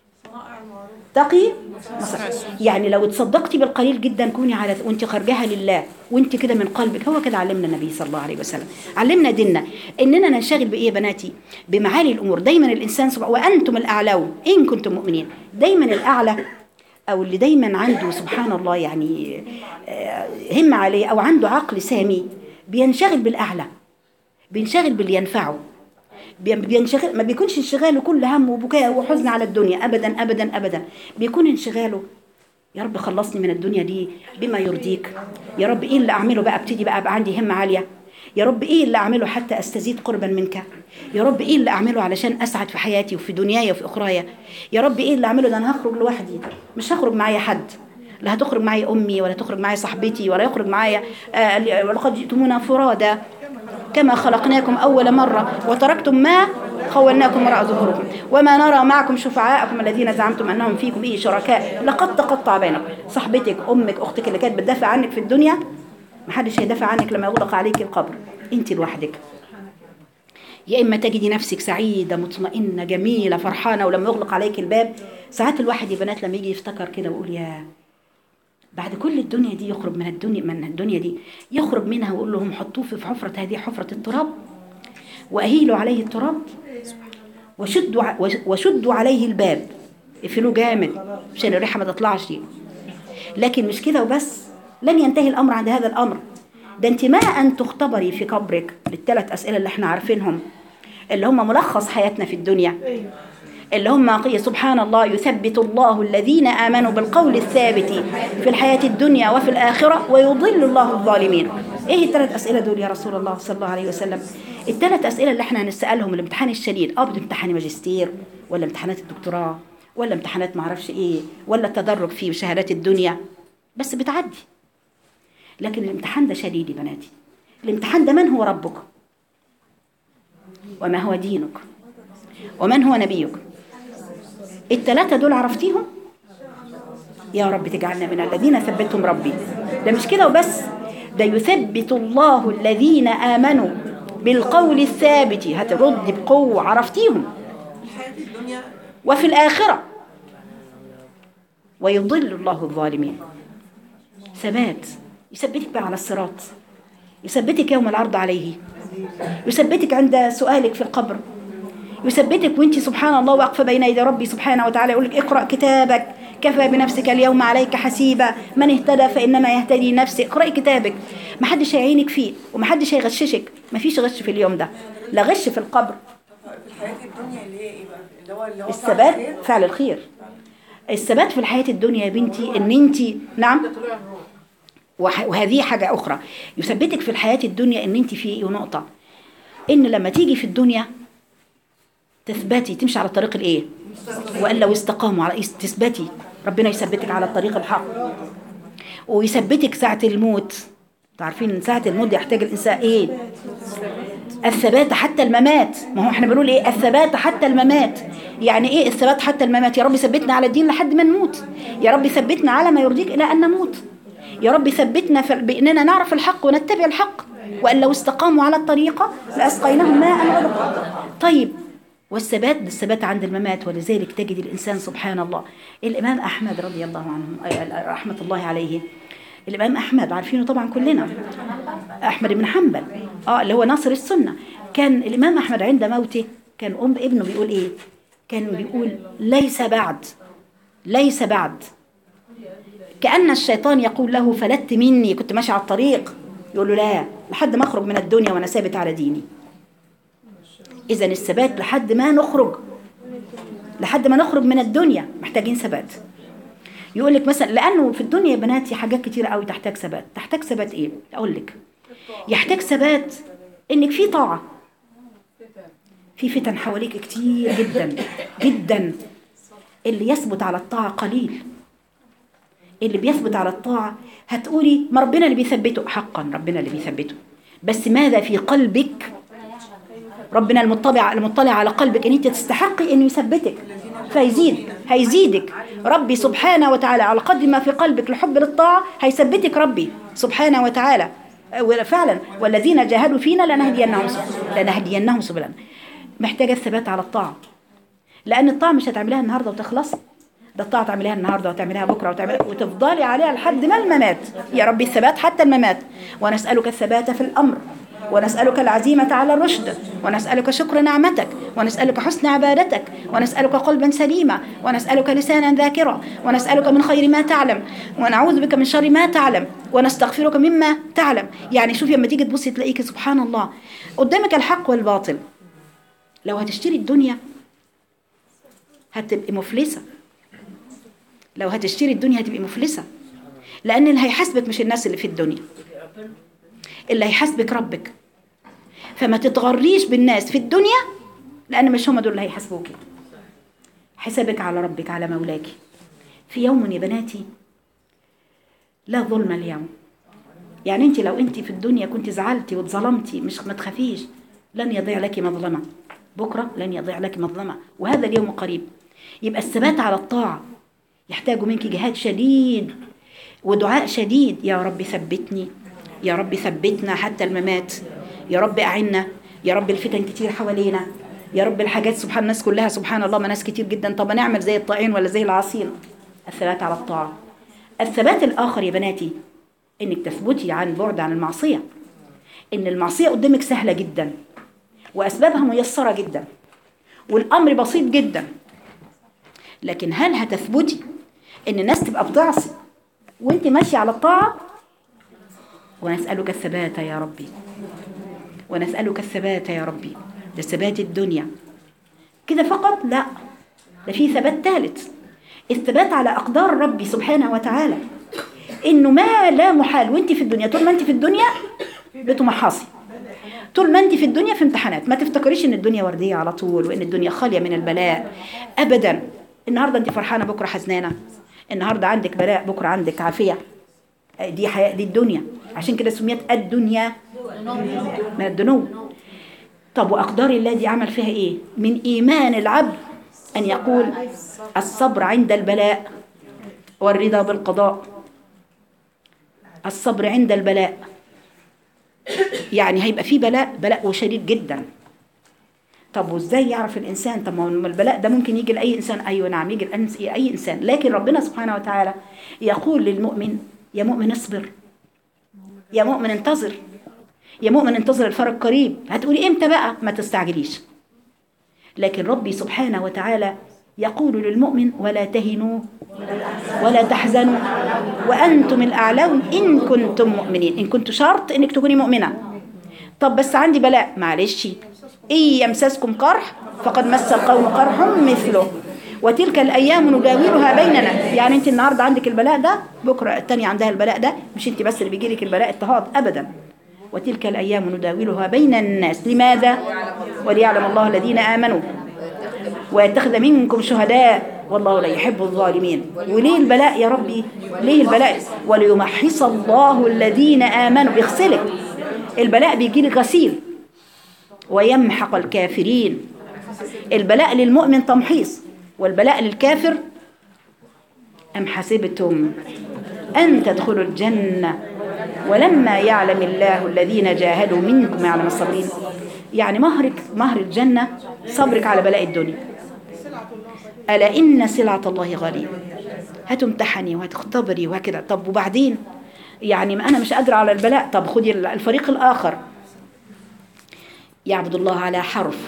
تقي مصر. يعني لو تصدقتي بالقليل جدا كوني على وانت خارجاها لله وانت كده من قلبك هو كده علمنا النبي صلى الله عليه وسلم علمنا ديننا اننا ننشغل بايه يا بناتي بمعالي الامور دايما الانسان سبحانه وانتم الاعلون ان كنتم مؤمنين دايما الاعلى او اللي دايما عنده سبحان الله يعني آه، هم عليه او عنده عقل سامي بينشغل بالاعلى بينشغل باللي ينفعه بي- بينشغل ما بيكونش انشغاله كل هم وبكاء وحزن على الدنيا ابدا ابدا ابدا بيكون انشغاله يا رب خلصني من الدنيا دي بما يرضيك يا رب ايه اللي اعمله بقى ابتدي بقى ابقى عندي همه عاليه يا رب ايه اللي اعمله حتى استزيد قربا منك يا رب ايه اللي اعمله علشان اسعد في حياتي وفي دنياي وفي اخرايا يا رب ايه اللي اعمله ده انا هخرج لوحدي مش هخرج معايا حد لا هتخرج معايا امي ولا تخرج معايا صاحبتي ولا يخرج معايا آه ولقد جئتمونا فرادا كما خلقناكم أول مرة وتركتم ما خولناكم وراء ظهوركم وما نرى معكم شفعاءكم الذين زعمتم أنهم فيكم إيه شركاء لقد تقطع بينكم صاحبتك أمك أختك اللي كانت بتدافع عنك في الدنيا محدش هيدافع عنك لما يغلق عليك القبر أنت لوحدك يا إما تجدي نفسك سعيدة مطمئنة جميلة فرحانة ولما يغلق عليك الباب ساعات الواحد يا بنات لما يجي يفتكر كده ويقول يا بعد كل الدنيا دي يخرج من الدنيا من الدنيا دي يخرج منها ويقول لهم حطوه في حفرة هذه حفرة التراب وأهيلوا عليه التراب وشدوا ع- وش- وشدوا عليه الباب اقفلوه جامد عشان الريحة ما تطلعش لكن مش كده وبس لن ينتهي الأمر عند هذا الأمر ده انت ما أن تختبري في قبرك بالثلاث أسئلة اللي احنا عارفينهم اللي هم ملخص حياتنا في الدنيا اللي هم قي- سبحان الله يثبت الله الذين آمنوا بالقول الثابت في الحياة الدنيا وفي الآخرة ويضل الله الظالمين ايه الثلاث أسئلة دول يا رسول الله صلى الله عليه وسلم الثلاث أسئلة اللي احنا هنسألهم الامتحان الشديد اه بتمتحني ماجستير ولا امتحانات الدكتوراه ولا امتحانات معرفش ايه ولا التدرج في شهادات الدنيا بس بتعدي لكن الامتحان ده شديد يا بناتي الامتحان ده من هو ربك وما هو دينك ومن هو نبيك الثلاثة دول عرفتيهم يا رب تجعلنا من الذين ثبتهم ربي ده مش كده وبس ده يثبت الله الذين آمنوا بالقول الثابت هترد بقوة عرفتيهم وفي الآخرة ويضل الله الظالمين ثبات يثبتك بقى على الصراط يثبتك يوم العرض عليه يثبتك عند سؤالك في القبر يثبتك وانت سبحان الله واقفه بين يدي ربي سبحانه وتعالى يقول لك اقرا كتابك كفى بنفسك اليوم عليك حسيبا من اهتدى فانما يهتدي نفسه اقراي كتابك ما حدش هيعينك فيه وما حدش هيغششك ما فيش غش في اليوم ده لا غش في القبر في الحياة الدنيا اللي هي ايه بقى؟ اللي هو اللي هو الثبات فعل الخير؟ فعل الخير الثبات في الحياة الدنيا يا بنتي ان انت نعم وح- وهذه حاجة أخرى يثبتك في الحياة الدنيا ان انت في نقطة ان لما تيجي في الدنيا تثبتي تمشي على الطريق الايه وان لو استقاموا على تثبتي ربنا يثبتك على الطريق الحق ويثبتك ساعة الموت تعرفين ان ساعة الموت يحتاج الانسان ايه الثبات حتى الممات ما هو احنا بنقول ايه الثبات حتى الممات يعني ايه الثبات حتى الممات يا رب ثبتنا على الدين لحد ما نموت يا رب ثبتنا على ما يرضيك الى ان نموت يا رب ثبتنا في- باننا نعرف الحق ونتبع الحق وان لو استقاموا على الطريقه لاسقيناهم ماء غدقا طيب والثبات الثبات عند الممات ولذلك تجد الانسان سبحان الله الامام احمد رضي الله عنه آه، رحمه الله عليه الامام احمد عارفينه طبعا كلنا احمد بن حنبل اه اللي هو ناصر السنه كان الامام احمد عند موته كان ام ابنه بيقول ايه كان بيقول ليس بعد ليس بعد كأن الشيطان يقول له فلت مني كنت ماشي على الطريق يقول له لا لحد ما اخرج من الدنيا وانا ثابت على ديني اذا الثبات لحد ما نخرج لحد ما نخرج من الدنيا محتاجين ثبات يقول لك مثلا لانه في الدنيا يا بناتي حاجات كتيره قوي تحتاج ثبات تحتاج ثبات ايه اقول لك يحتاج ثبات انك في طاعه في فتن حواليك كتير جدا جدا اللي يثبت على الطاعه قليل اللي بيثبت على الطاعه هتقولي ما ربنا اللي بيثبته حقا ربنا اللي بيثبته بس ماذا في قلبك ربنا المطلع المطلع على قلبك ان انت تستحقي انه يثبتك فيزيد هيزيدك ربي سبحانه وتعالى على قدر ما في قلبك الحب للطاعه هيثبتك ربي سبحانه وتعالى أه، فعلا والذين جاهدوا فينا لنهدينهم سبل- لنهدينهم سبلنا محتاجه الثبات على الطاعه لان الطاعه مش هتعمليها النهارده وتخلص ده الطاعه تعمليها النهارده وتعمليها بكره وتعمليها وتفضلي عليها لحد ما الممات يا ربي الثبات حتى الممات ونسالك الثبات في الامر ونسألك العزيمة على الرشد ونسألك شكر نعمتك ونسألك حسن عبادتك ونسألك قلبا سليما ونسألك لسانا ذاكرا ونسألك من خير ما تعلم ونعوذ بك من شر ما تعلم ونستغفرك مما تعلم يعني شوفي لما تيجي تبصي تلاقيك سبحان الله قدامك الحق والباطل لو هتشتري الدنيا هتبقي مفلسة لو هتشتري الدنيا هتبقي مفلسة لأن اللي هيحاسبك مش الناس اللي في الدنيا اللي هيحاسبك ربك فما تتغريش بالناس في الدنيا لأن مش هم دول اللي هيحاسبوكي حسابك على ربك على مولاك في يوم يا بناتي لا ظلم اليوم يعني انت لو انت في الدنيا كنت زعلتي واتظلمتي مش ما تخافيش لن يضيع لك مظلمة بكرة لن يضيع لك مظلمة وهذا اليوم قريب يبقى الثبات على الطاعة يحتاج منك جهاد شديد ودعاء شديد يا رب ثبتني يا رب ثبتنا حتى الممات يا رب أعنا يا رب الفتن كتير حوالينا يا رب الحاجات سبحان الناس كلها سبحان الله ما ناس كتير جدا طب نعمل زي الطائعين ولا زي العاصين الثبات على الطاعة الثبات الآخر يا بناتي إنك تثبتي عن بعد عن المعصية إن المعصية قدامك سهلة جدا وأسبابها ميسرة جدا والأمر بسيط جدا لكن هل هتثبتي إن الناس تبقى بتعصي وانت ماشية على الطاعة ونسألك الثبات يا ربي ونسألك الثبات يا ربي ده ثبات الدنيا كده فقط لا ده في ثبات ثالث الثبات على أقدار ربي سبحانه وتعالى إنه ما لا محال وانت في الدنيا طول ما انت في الدنيا بتمحصي طول ما انت في الدنيا في امتحانات ما تفتكريش ان الدنيا وردية على طول وان الدنيا خالية من البلاء ابدا النهاردة انت فرحانة بكرة حزنانة النهاردة عندك بلاء بكرة عندك عافية دي حياة دي الدنيا عشان كده سميت الدنيا من الدنو طب وأقدار الله دي عمل فيها إيه من إيمان العبد أن يقول الصبر عند البلاء والرضا بالقضاء الصبر عند البلاء يعني هيبقى في بلاء بلاء شديد جدا طب وازاي يعرف الانسان طب ما هو البلاء ده ممكن يجي لاي انسان ايوه نعم يجي لأنس- لاي انسان لكن ربنا سبحانه وتعالى يقول للمؤمن يا مؤمن اصبر يا مؤمن انتظر يا مؤمن انتظر الفرج قريب هتقولي امتى بقى ما تستعجليش لكن ربي سبحانه وتعالى يقول للمؤمن ولا تهنوا ولا تحزنوا وانتم الاعلون ان كنتم مؤمنين ان كنت شرط انك تكوني مؤمنه طب بس عندي بلاء معلش إن يمسسكم قرح فقد مس القوم قرح مثله وتلك الأيام نداولها بيننا يعني أنت النهاردة عندك البلاء ده بكرة التانية عندها البلاء ده مش أنت بس اللي بيجي لك البلاء اضطهاد أبدا وتلك الأيام نداولها بين الناس لماذا؟ وليعلم الله الذين آمنوا ويتخذ منكم شهداء والله لا يحب الظالمين وليه البلاء يا ربي ليه البلاء وليمحص الله الذين آمنوا بيغسلك البلاء بيجي لك غسيل ويمحق الكافرين البلاء للمؤمن تمحيص والبلاء للكافر أم حسبتم أن تدخلوا الجنة ولما يعلم الله الذين جاهدوا منكم يعلم الصابرين يعني مهرك مهر الجنة صبرك على بلاء الدنيا ألا إن سلعة الله غالية هتمتحني وهتختبري وهكذا طب وبعدين يعني ما أنا مش قادرة على البلاء طب خدي الفريق الآخر يعبد الله على حرف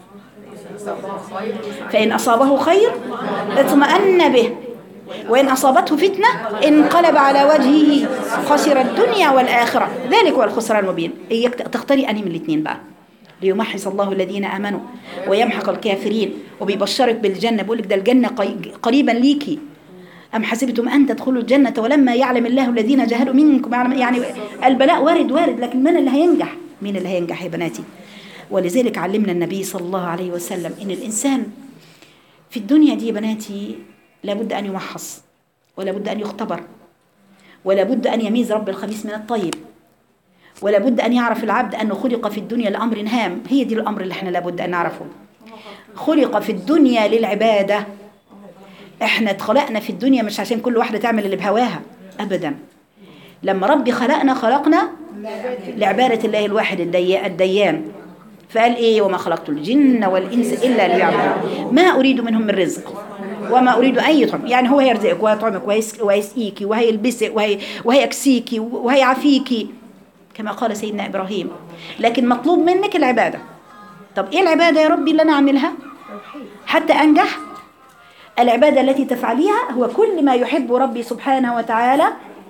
فإن أصابه خير اطمأن به وإن أصابته فتنة انقلب على وجهه خسر الدنيا والآخرة ذلك هو الخسران المبين إياك تختاري أنهي من الاثنين بقى ليمحص الله الذين آمنوا ويمحق الكافرين وبيبشرك بالجنة بيقول لك ده الجنة قي- قريبا ليكي أم حسبتم أن تدخلوا الجنة ولما يعلم الله الذين جاهدوا منكم يعلم يعني البلاء وارد وارد لكن من اللي هينجح مين اللي هينجح يا بناتي ولذلك علمنا النبي صلى الله عليه وسلم إن الإنسان في الدنيا دي يا بناتي لابد أن يمحص ولا بد أن يختبر ولا بد أن يميز رب الخبيث من الطيب ولا بد أن يعرف العبد أنه خلق في الدنيا لأمر هام هي دي الأمر اللي احنا لابد أن نعرفه خلق في الدنيا للعبادة احنا اتخلقنا في الدنيا مش عشان كل واحدة تعمل اللي بهواها أبدا لما ربي خلقنا خلقنا لعبادة الله الواحد الدي- الديان فقال ايه وما خلقت الجن والانس الا ليعبدون ما اريد منهم من رزق وما اريد ان يطعم يعني هو هيرزقك ويطعمك ويس- ويسقيكي وهيلبسك وهي وهيكسيكي وهيعافيكي كما قال سيدنا ابراهيم لكن مطلوب منك العباده طب ايه العباده يا ربي اللي انا اعملها حتى انجح العباده التي تفعليها هو كل ما يحب ربي سبحانه وتعالى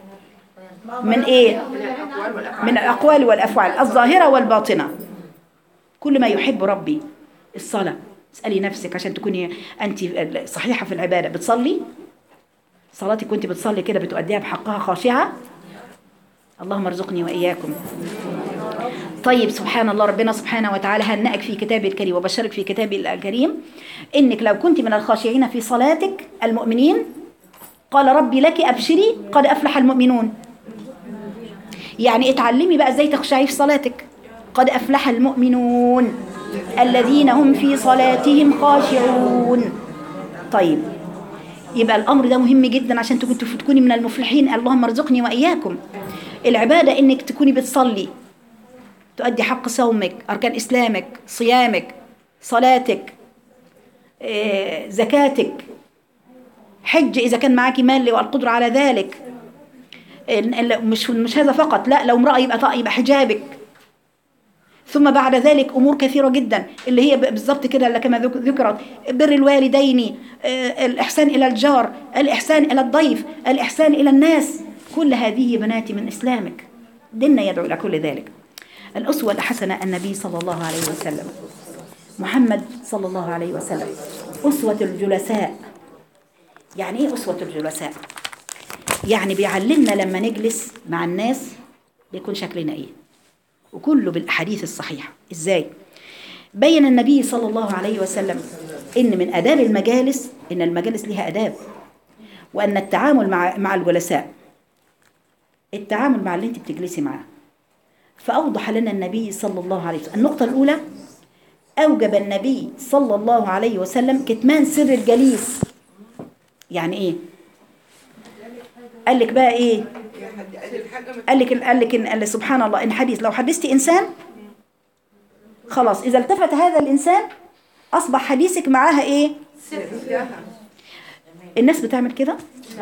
من ايه من الاقوال والافعال الظاهره والباطنه كل ما يحب ربي الصلاة اسألي نفسك عشان تكوني أنت صحيحة في العبادة بتصلي صلاتك كنت بتصلي كده بتؤديها بحقها خاشعة اللهم ارزقني وإياكم طيب سبحان الله ربنا سبحانه وتعالى هنأك في كتابه الكريم وبشرك في كتابه الكريم إنك لو كنت من الخاشعين في صلاتك المؤمنين قال ربي لك أبشري قد أفلح المؤمنون يعني اتعلمي بقى ازاي تخشعي في صلاتك قد أفلح المؤمنون الذين هم في صلاتهم خاشعون طيب يبقى الأمر ده مهم جدا عشان تكون- تكوني من المفلحين اللهم ارزقني وإياكم العبادة إنك تكوني بتصلي تؤدي حق صومك أركان إسلامك صيامك صلاتك آه، زكاتك حج إذا كان معاكي مال والقدرة على ذلك إن- إن- مش مش هذا فقط لا لو امرأة يبقى طا- يبقى حجابك ثم بعد ذلك أمور كثيرة جدا اللي هي بالضبط كده اللي كما ذك- ذكرت بر الوالدين آه، الإحسان إلى الجار الإحسان إلى الضيف الإحسان إلى الناس كل هذه يا بناتي من إسلامك ديننا يدعو إلى كل ذلك الأسوة الحسنة النبي صلى الله عليه وسلم محمد صلى الله عليه وسلم أسوة الجلساء يعني إيه أسوة الجلساء؟ يعني بيعلمنا لما نجلس مع الناس بيكون شكلنا إيه وكله بالأحاديث الصحيحة إزاي؟ بين النبي صلى الله عليه وسلم إن من آداب المجالس إن المجالس لها آداب وأن التعامل مع مع الجلساء التعامل مع اللي أنت بتجلسي معاه فأوضح لنا النبي صلى الله عليه وسلم النقطة الأولى أوجب النبي صلى الله عليه وسلم كتمان سر الجليس يعني إيه؟ قال لك بقى إيه؟ قال لك قال لك إن قال لك سبحان الله إن حديث لو حدثتي إنسان خلاص إذا التفت هذا الإنسان أصبح حديثك معاها إيه؟ الناس بتعمل كده؟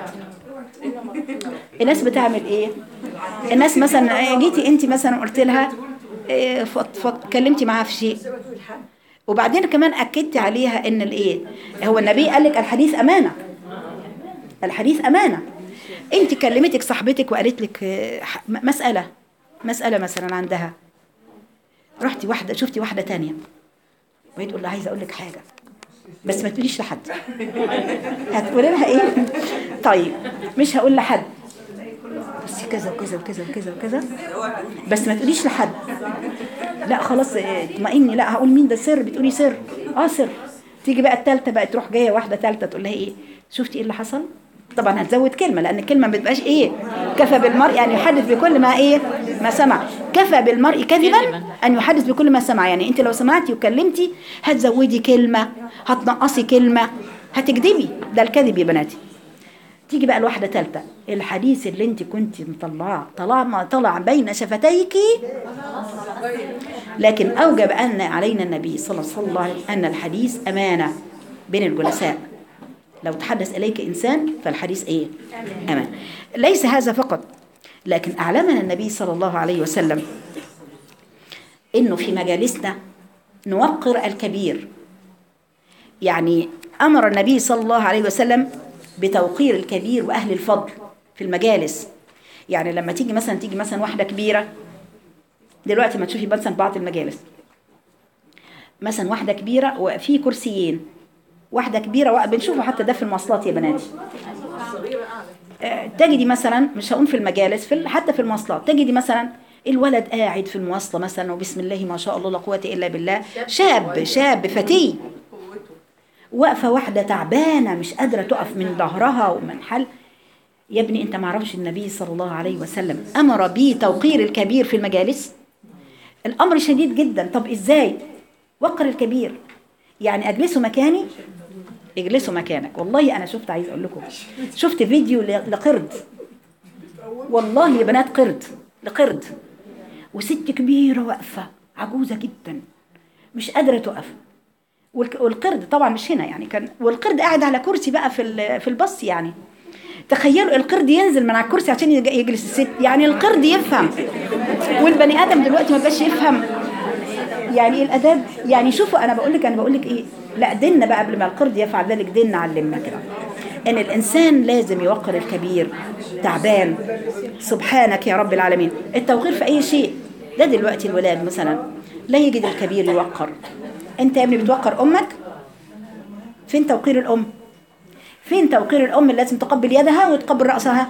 الناس بتعمل إيه؟ الناس مثلا جيتي أنت مثلا قلت لها إيه، فط- فط- كلمتي معاها في شيء وبعدين كمان أكدتي عليها إن الإيه؟ هو النبي قال لك الحديث أمانة الحديث أمانة أنت كلمتك صاحبتك وقالت لك آه، ح- م- مسألة مسألة مثلا عندها رحتي واحدة شفتي واحدة تانية وهي تقول لها عايزة أقول لك حاجة بس ما تقوليش لحد هتقولي لها إيه؟ طيب مش هقول لحد بس كذا وكذا وكذا وكذا وكذا بس ما تقوليش لحد لا خلاص آه، اطمئني لا هقول مين ده سر بتقولي سر اه سر تيجي بقى التالتة بقى تروح جايه واحده تالتة تقول لها ايه شفتي ايه اللي حصل طبعا هتزود كلمه لان الكلمه ما بتبقاش ايه كفى بالمرء ان يحدث بكل ما ايه ما سمع كفى بالمرء كذبا كذباً. ان يحدث بكل ما سمع يعني انت لو سمعتي وكلمتي هتزودي كلمه هتنقصي كلمه هتكذبي ده الكذب يا بناتي تيجي بقى الواحده ثالثه الحديث اللي انت كنت مطلعاه طالما طلع بين شفتيك لكن اوجب ان علينا النبي صلى الله عليه وسلم ان الحديث امانه بين الجلساء لو تحدث اليك انسان فالحديث ايه امان ليس هذا فقط لكن اعلمنا النبي صلى الله عليه وسلم انه في مجالسنا نوقر الكبير يعني امر النبي صلى الله عليه وسلم بتوقير الكبير واهل الفضل في المجالس يعني لما تيجي مثلا تيجي مثلا واحده كبيره دلوقتي ما تشوفي مثلا بعض المجالس مثلا واحده كبيره وفي كرسيين واحده كبيره وا- بنشوفه حتى ده في المواصلات يا بناتي آه، تجدي مثلا مش هقول في المجالس في ال- حتى في المواصلات تجدي مثلا الولد قاعد في المواصله مثلا وبسم الله ما شاء الله لا قوه الا بالله شاب شاب فتي واقفه واحده تعبانه مش قادره تقف من ظهرها ومن حل يا ابني انت ما عرفش النبي صلى الله عليه وسلم امر بتوقير الكبير في المجالس الامر شديد جدا طب ازاي وقر الكبير يعني اجلسوا مكاني اجلسوا مكانك والله انا شفت عايز اقول لكم شفت فيديو ل- لقرد والله يا بنات قرد لقرد وست كبيره واقفه عجوزه جدا مش قادره تقف والك- والقرد طبعا مش هنا يعني كان والقرد قاعد على كرسي بقى في ال- في الباص يعني تخيلوا القرد ينزل من على الكرسي عشان يج- يجلس الست يعني القرد يفهم والبني ادم دلوقتي ما بقاش يفهم يعني ايه الاداب يعني شوفوا انا بقول لك انا بقول لك ايه لا ديننا بقى قبل ما القرد يفعل ذلك ديننا علمنا كده ان الانسان لازم يوقر الكبير تعبان سبحانك يا رب العالمين التوقير في اي شيء ده دلوقتي الولاد مثلا لا يجد الكبير يوقر انت يا ابني بتوقر امك فين توقير الام فين توقير الام اللي لازم تقبل يدها وتقبل راسها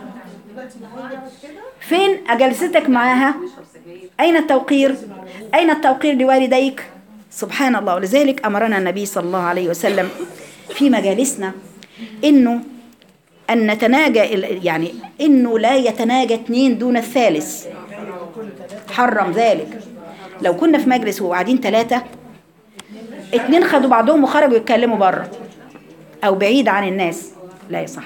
فين جلستك معاها أين التوقير أين التوقير لوالديك سبحان الله ولذلك أمرنا النبي صلى الله عليه وسلم في مجالسنا إنه أن نتناجى ال- يعني إنه لا يتناجى اثنين دون الثالث حرم ذلك لو كنا في مجلس وقاعدين ثلاثة اتنين خدوا بعضهم وخرجوا يتكلموا بره أو بعيد عن الناس لا يصح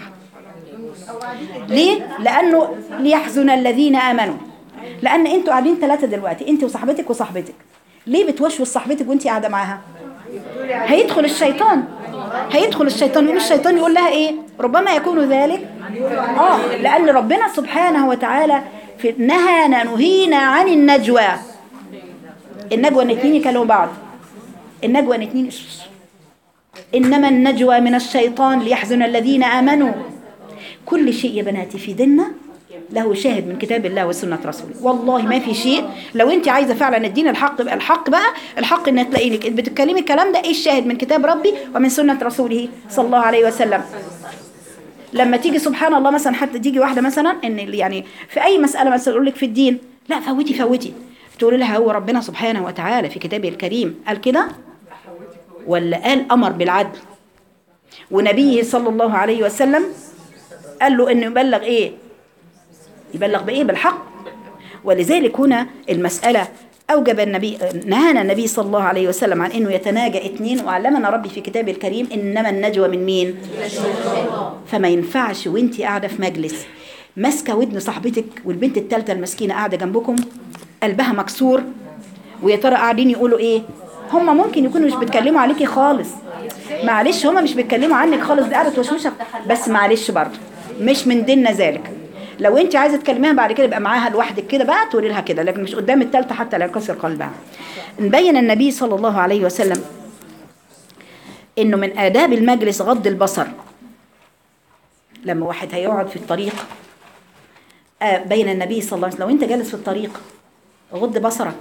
ليه؟ لأنه ليحزن الذين آمنوا لأن أنتوا قاعدين ثلاثة دلوقتي أنت وصاحبتك وصاحبتك ليه بتوشوش صاحبتك وأنت قاعدة معاها؟ هيدخل الشيطان هيدخل الشيطان يقول الشيطان يقول لها ايه ربما يكون ذلك اه لان ربنا سبحانه وتعالى في نهى نهينا عن النجوى النجوى ان اتنين يكلموا بعض النجوى ان اتنين انما النجوى من الشيطان ليحزن الذين امنوا كل شيء يا بناتي في ديننا له شاهد من كتاب الله وسنة رسوله والله ما في شيء لو انت عايزة فعلا الدين الحق بقى الحق بقى الحق ان تلاقي لك بتتكلمي الكلام ده ايه الشاهد من كتاب ربي ومن سنة رسوله صلى الله عليه وسلم لما تيجي سبحان الله مثلا حتى تيجي واحدة مثلا ان يعني في اي مسألة مثلا يقول لك في الدين لا فوتي فوتي تقول لها هو ربنا سبحانه وتعالى في كتابه الكريم قال كده ولا قال امر بالعدل ونبيه صلى الله عليه وسلم قال له انه يبلغ ايه يبلغ بايه بالحق ولذلك هنا المسألة أوجب النبي نهانا النبي صلى الله عليه وسلم عن إنه يتناجى اثنين وعلمنا ربي في كتابه الكريم إنما النجوى من مين؟ فما ينفعش وانت قاعدة في مجلس ماسكة ودن صاحبتك والبنت التالتة المسكينة قاعدة جنبكم قلبها مكسور ويا ترى قاعدين يقولوا إيه؟ هما ممكن يكونوا مش بيتكلموا عليكي خالص معلش هما مش بيتكلموا عنك خالص دي قاعدة توشوشك بس معلش برضه مش من ديننا ذلك لو انت عايزه تكلميها بعد كده يبقى معاها لوحدك كده بقى تقولي لها كده لكن مش قدام الثالثه حتى لا ينكسر قلبها نبين النبي صلى الله عليه وسلم انه من آداب المجلس غض البصر لما واحد هيقعد في الطريق آه بين النبي صلى الله عليه وسلم لو انت جالس في الطريق غض بصرك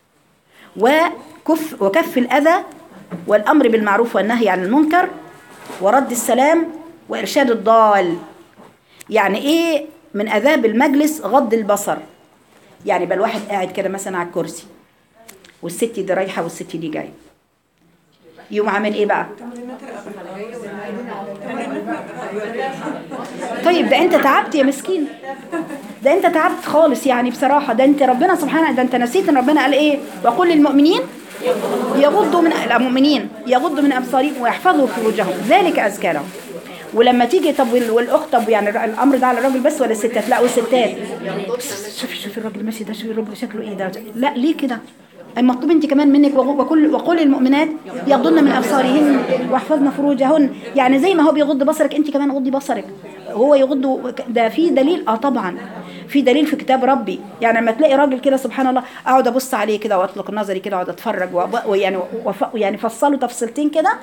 وكف وكف الأذى والأمر بالمعروف والنهي عن المنكر ورد السلام وإرشاد الضال يعني ايه من اذاب المجلس غض البصر يعني بل واحد قاعد كده مثلا على الكرسي والست دي رايحه والست دي جايه يقوم عامل ايه بقى تمرينات رقبة طيب ده انت تعبت يا مسكين ده انت تعبت خالص يعني بصراحة ده انت ربنا سبحانه ده انت نسيت ان ربنا قال ايه وقل للمؤمنين يغضوا من المؤمنين يغضوا من ابصارهم ويحفظوا فروجهم ذلك ازكى لهم ولما تيجي طب وال- والاخت طب يعني الامر ده على الراجل بس ولا الستات لا والستات شوفي شوفي الراجل ماشي ده شوفي الراجل شكله ايه ده لا ليه كده المطلوب انت كمان منك وغ- وكل وقول المؤمنات يغضن من ابصارهن واحفظن فروجهن يعني زي ما هو بيغض بصرك انت كمان غضي بصرك هو يغض ده في دليل اه طبعا في دليل في كتاب ربي يعني لما تلاقي راجل كده سبحان الله اقعد ابص عليه كده واطلق نظري كده واقعد اتفرج وأب- ويعني وف- يعني فصله تفصيلتين كده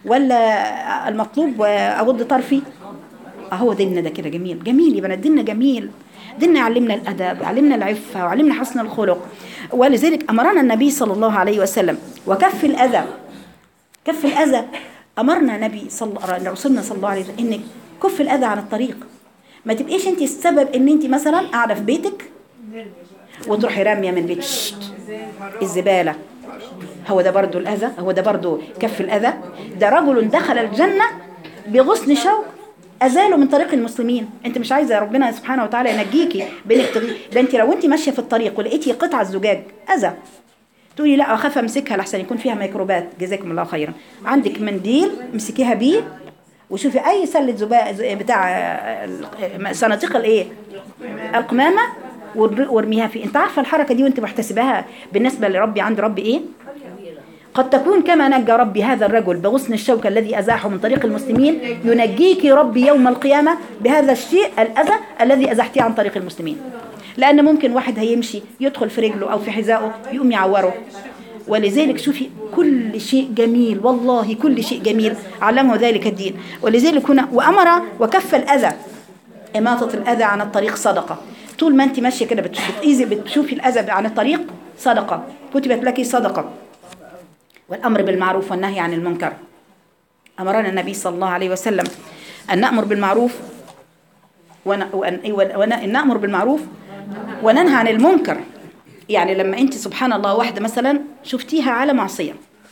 ولا المطلوب اغض طرفي اهو ديننا ده كده جميل جميل يا بنات ديننا جميل ديننا علمنا الادب علمنا العفه وعلمنا حسن الخلق ولذلك امرنا النبي صلى الله عليه وسلم وكف الاذى كف الاذى امرنا النبي صلى رسولنا صلى الله عليه وسلم انك كف الاذى عن الطريق ما تبقيش انت السبب ان انت مثلا قاعده في بيتك وتروحي راميه من بيت شت، الزباله هو ده برضو الأذى هو ده برضو كف الأذى ده رجل دخل الجنة بغصن شوك أزاله من طريق المسلمين أنت مش عايزة ربنا سبحانه وتعالى ينجيكي بينك تغي... ده أنت لو أنت ماشية في الطريق ولقيتي قطعة زجاج أذى تقولي لا أخاف أمسكها لحسن يكون فيها ميكروبات جزاكم الله خيرا عندك منديل امسكيها بيه وشوفي أي سلة زباء ز- بتاع آه، ال- صناديق الإيه القمامة ور- وارميها فيه انت عارفه الحركه دي وانت محتسباها بالنسبه لربي عند ربي ايه قد تكون كما نجى ربي هذا الرجل بغصن الشوكة الذي أزاحه من طريق المسلمين ينجيك ربي يوم القيامة بهذا الشيء الأذى الذي أزحتيه عن طريق المسلمين لأن ممكن واحد هيمشي يدخل في رجله أو في حذائه يقوم يعوره ولذلك شوفي كل شيء جميل والله كل شيء جميل علمه ذلك الدين ولذلك هنا وأمر وكف الأذى إماطة الأذى عن الطريق صدقة طول ما أنت ماشية كده بتش- بتقيزي بتشوفي الأذى عن الطريق صدقة كتبت لك صدقة والأمر بالمعروف والنهي عن المنكر أمرنا النبي صلى الله عليه وسلم أن نأمر بالمعروف ون... وأن... ون... أن نأمر بالمعروف وننهى عن المنكر يعني لما أنت سبحان الله واحدة مثلا شفتيها على معصية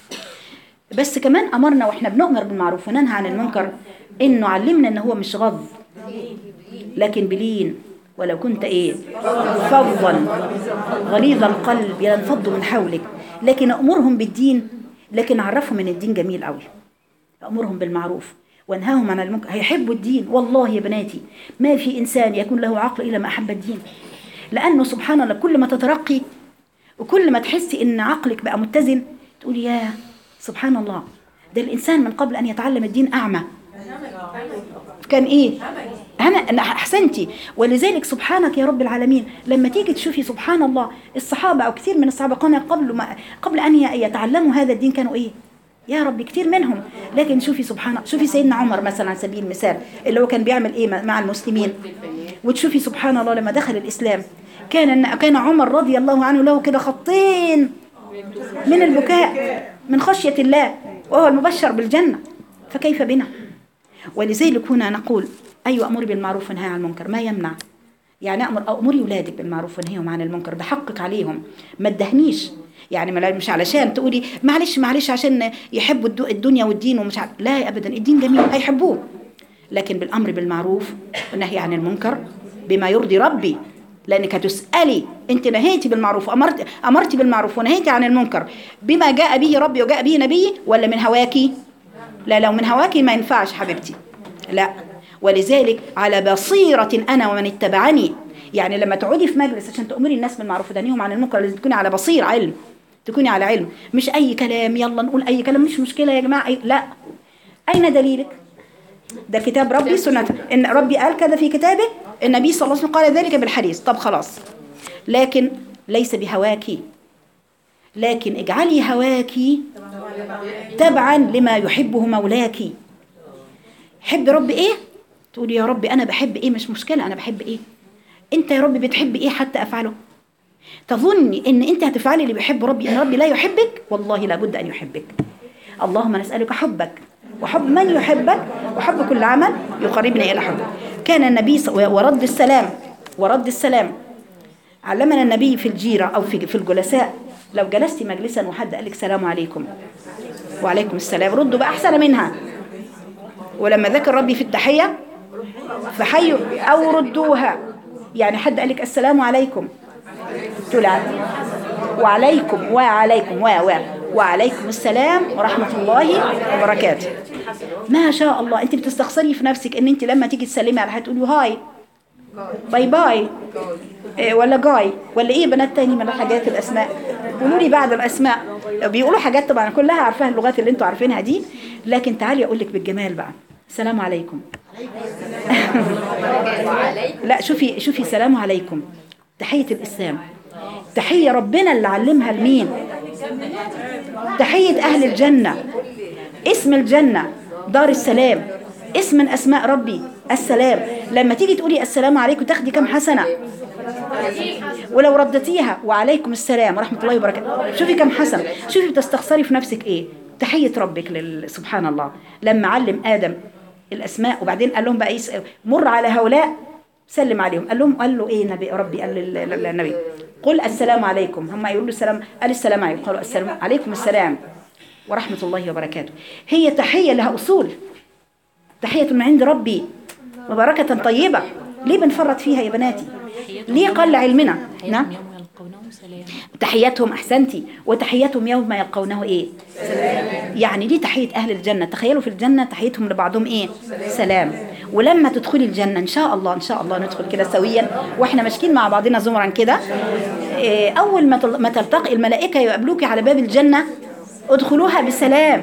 بس كمان أمرنا وإحنا بنؤمر بالمعروف وننهى عن المنكر إنه علمنا إن هو مش غض لكن بلين ولو كنت ايه فظا غليظ القلب ينفض من حولك لكن امرهم بالدين لكن عرفهم ان الدين جميل قوي امرهم بالمعروف وانهاهم عن المنكر هيحبوا الدين والله يا بناتي ما في انسان يكون له عقل الا ما احب الدين لانه سبحان الله كل ما تترقي وكل ما تحسي ان عقلك بقى متزن تقولي يا سبحان الله ده الانسان من قبل ان يتعلم الدين اعمى كان ايه انا انا احسنتي ولذلك سبحانك يا رب العالمين لما تيجي تشوفي سبحان الله الصحابه او كثير من الصحابه كانوا قبل ما قبل ان ي- يتعلموا هذا الدين كانوا ايه يا رب كثير منهم لكن شوفي سبحان شوفي سيدنا عمر مثلا على سبيل المثال اللي هو كان بيعمل ايه مع- مع المسلمين وتشوفي سبحان الله لما دخل الاسلام كان كان عمر رضي الله عنه له كده خطين من البكاء من خشيه الله وهو المبشر بالجنه فكيف بنا ولذلك هنا نقول أيوة أمري بالمعروف ونهي عن المنكر ما يمنع يعني أمر أو أمري ولادك بالمعروف ونهيهم عن المنكر ده حقك عليهم ما تدهنيش يعني ما- مش علشان تقولي معلش معلش عشان يحبوا الدو- الدنيا والدين ومش عارف لا أبدا الدين جميل هيحبوه لكن بالأمر بالمعروف والنهي عن المنكر بما يرضي ربي لأنك هتسألي أنت نهيتي بالمعروف أمرت أمرتي بالمعروف ونهيتي عن المنكر بما جاء به ربي وجاء به نبي ولا من هواكي لا لو من هواكي ما ينفعش حبيبتي لا ولذلك على بصيرة أنا ومن اتبعني يعني لما تقعدي في مجلس عشان تأمري الناس بالمعروف وتنهيهم عن المنكر لازم تكوني على بصير علم تكوني على علم مش أي كلام يلا نقول أي كلام مش مشكلة يا جماعة أي لا أين دليلك ده كتاب ربي سنة إن ربي قال كذا في كتابه النبي صلى الله عليه وسلم قال ذلك بالحديث طب خلاص لكن ليس بهواكي لكن اجعلي هواكي تبعا لما يحبه مولاكي حب رب ايه تقولي يا رب انا بحب ايه مش مشكله انا بحب ايه انت يا رب بتحب ايه حتى افعله تظني ان انت هتفعلي اللي بيحب ربي ان ربي لا يحبك والله لابد ان يحبك اللهم نسالك حبك وحب من يحبك وحب كل عمل يقربنا الى حبك كان النبي ص- ورد السلام ورد السلام علمنا النبي في الجيرة أو في في الجلساء لو جلستي مجلسا وحد قال لك سلام عليكم وعليكم السلام ردوا بقى احسن منها ولما ذكر ربي في التحيه فحيوا او ردوها يعني حد قال لك السلام عليكم تقول ع- وعليكم وعليكم و و وعليكم السلام ورحمة الله وبركاته ما شاء الله انت بتستخسري في نفسك ان انت لما تيجي تسلمي على حد تقولي هاي باي باي إيه ولا جاي ولا ايه بنات تاني من الحاجات الاسماء قولوا لي بعض الاسماء بيقولوا حاجات طبعا كلها عارفاها اللغات اللي انتوا عارفينها دي لكن تعالي اقول لك بالجمال بقى السلام عليكم لا شوفي شوفي سلام عليكم تحية الإسلام تحية ربنا اللي علمها لمين تحية أهل الجنة اسم الجنة دار السلام اسم من أسماء ربي السلام لما تيجي تقولي السلام عليكم تاخدي كم حسنة ولو ردتيها وعليكم السلام ورحمة الله وبركاته شوفي كم حسنة شوفي بتستخسري في نفسك ايه تحية ربك لل... سبحان الله لما علم آدم الأسماء وبعدين قال لهم بقى يس... مر على هؤلاء سلم عليهم قال لهم قال له ايه نبي ربي قال لل- لل- للنبي قل السلام عليكم هم يقولوا السلام قال السلام عليكم قالوا السلام عليكم السلام ورحمة الله وبركاته هي تحية لها أصول تحية من عند ربي مباركة طيبة ليه بنفرط فيها يا بناتي ليه قل علمنا نعم يوم يلقونه سلام تحياتهم احسنتي وتحياتهم يوم ما يلقونه ايه يعني دي تحيه اهل الجنه تخيلوا في الجنه تحيتهم لبعضهم ايه سلام ولما تدخلي الجنه ان شاء الله ان شاء الله ندخل كده سويا واحنا ماشيين مع بعضنا زمرا كده إيه، اول ما تل- ما تلتقي الملائكه يقابلوك على باب الجنه ادخلوها بسلام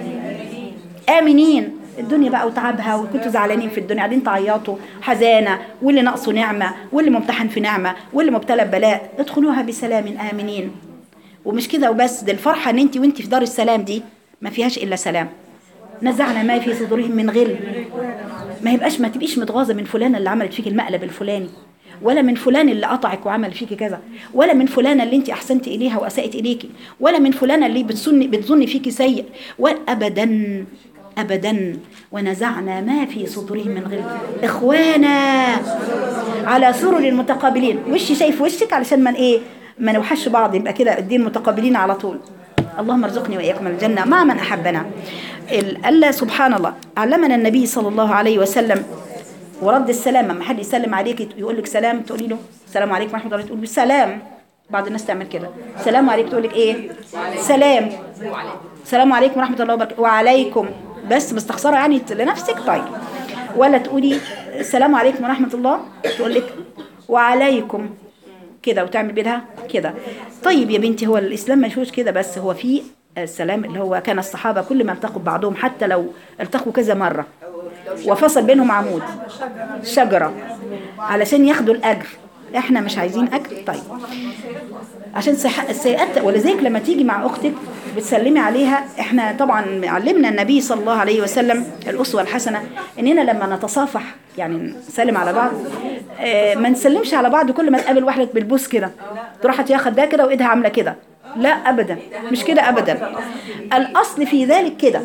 امنين الدنيا بقى وتعبها وكنتوا زعلانين في الدنيا قاعدين تعيطوا حزانه واللي ناقصه نعمه واللي ممتحن في نعمه واللي مبتلى ببلاء ادخلوها بسلام امنين ومش كده وبس ده الفرحه ان انت وانت في دار السلام دي ما فيهاش الا سلام نزعنا ما في صدورهم من غل ما يبقاش ما تبقيش متغاظه من فلانه اللي عملت فيك المقلب الفلاني ولا من فلان اللي قطعك وعمل فيك كذا ولا من فلانه اللي انت احسنت اليها واساءت اليكي ولا من فلانه اللي بتظن بتظن فيكي سيء وابدا ابدا ونزعنا ما في صدورهم من غل اخوانا على سرر متقابلين وشي شايف وشك علشان من ايه ما نوحش بعض يبقى كده الدين متقابلين على طول اللهم ارزقني واياكم الجنه مع من احبنا ال- الله سبحان الله علمنا النبي صلى الله عليه وسلم ورد السلام لما حد يسلم عليك يقول لك سلام تقولي له السلام عليكم ورحمه الله تقول له سلام بعض الناس تعمل كده سلام عليكم تقول لك ايه سلام السلام عليكم ورحمه الله وبركاته وعليكم بس مستخسره يعني لنفسك طيب ولا تقولي السلام عليكم ورحمه الله تقول لك وعليكم كده وتعمل بيدها كده طيب يا بنتي هو الاسلام ما يشوش كده بس هو في السلام اللي هو كان الصحابه كل ما التقوا ببعضهم حتى لو التقوا كذا مره وفصل بينهم عمود شجره علشان ياخدوا الاجر احنا مش عايزين اجر طيب عشان صح- السيئات ولذلك لما تيجي مع اختك بتسلمي عليها احنا طبعا علمنا النبي صلى الله عليه وسلم الاسوه الحسنه اننا لما نتصافح يعني نسلم على بعض اه ما نسلمش على بعض كل ما تقابل واحده بالبوس كده تروح تاخد ده كده وايدها عامله كده لا ابدا مش كده ابدا الاصل في ذلك كده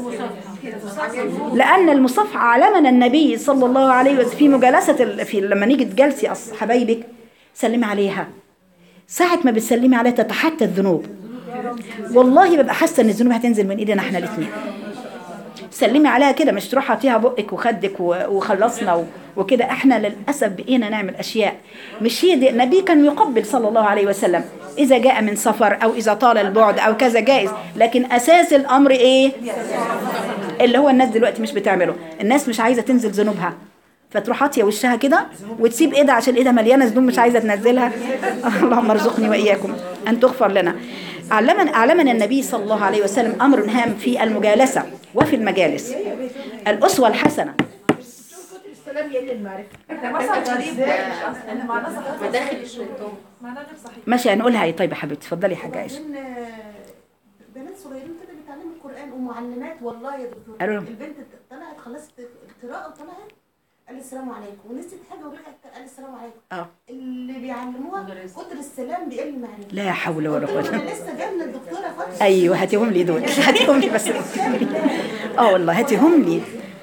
لأن المصافحة علمنا النبي صلى الله عليه وسلم في مجالسة ال- في لما نيجي تجلسي أص- حبايبك سلمي عليها ساعة ما بتسلمي عليها تتحتى الذنوب والله ببقى حاسة إن الذنوب هتنزل من إيدينا إحنا الاتنين سلمي عليها كده مش تروح حاطيها بقك وخدك و- وخلصنا و- وكده احنا للاسف بقينا نعمل اشياء مش هي دي النبي كان يقبل صلى الله عليه وسلم اذا جاء من سفر او اذا طال البعد او كذا جائز لكن اساس الامر ايه اللي هو الناس دلوقتي مش بتعمله الناس مش عايزه تنزل ذنوبها فتروح حاطيه وشها كده وتسيب ايدها عشان ايدها مليانه ذنوب مش عايزه تنزلها اللهم ارزقني واياكم ان تغفر لنا علمنا علمنا النبي صلى الله عليه وسلم امر هام في المجالسه وفي المجالس الاسوه الحسنه احنا مثلا غريب احنا معناه صحيح مداخل الشيطان معناه غير صحيح ماشي هنقولها ايه طيب يا حبيبتي اتفضلي يا حاجه عائشه وبعدين آه، بنات صغيرين كده بيتعلموا القران ومعلمات والله يا دكتور قالوا لهم. البنت طلعت خلصت قراءه وطلعت قال السلام عليكم ونسيت حاجه ورجعت قال السلام عليكم اه اللي بيعلموها كتر السلام بيقل معانا لا حول ولا قلت قوه له انا لسه جايه من الدكتوره فاطمه ايوه هاتيهم لي دول هاتيهم لي بس اه والله هاتيهم لي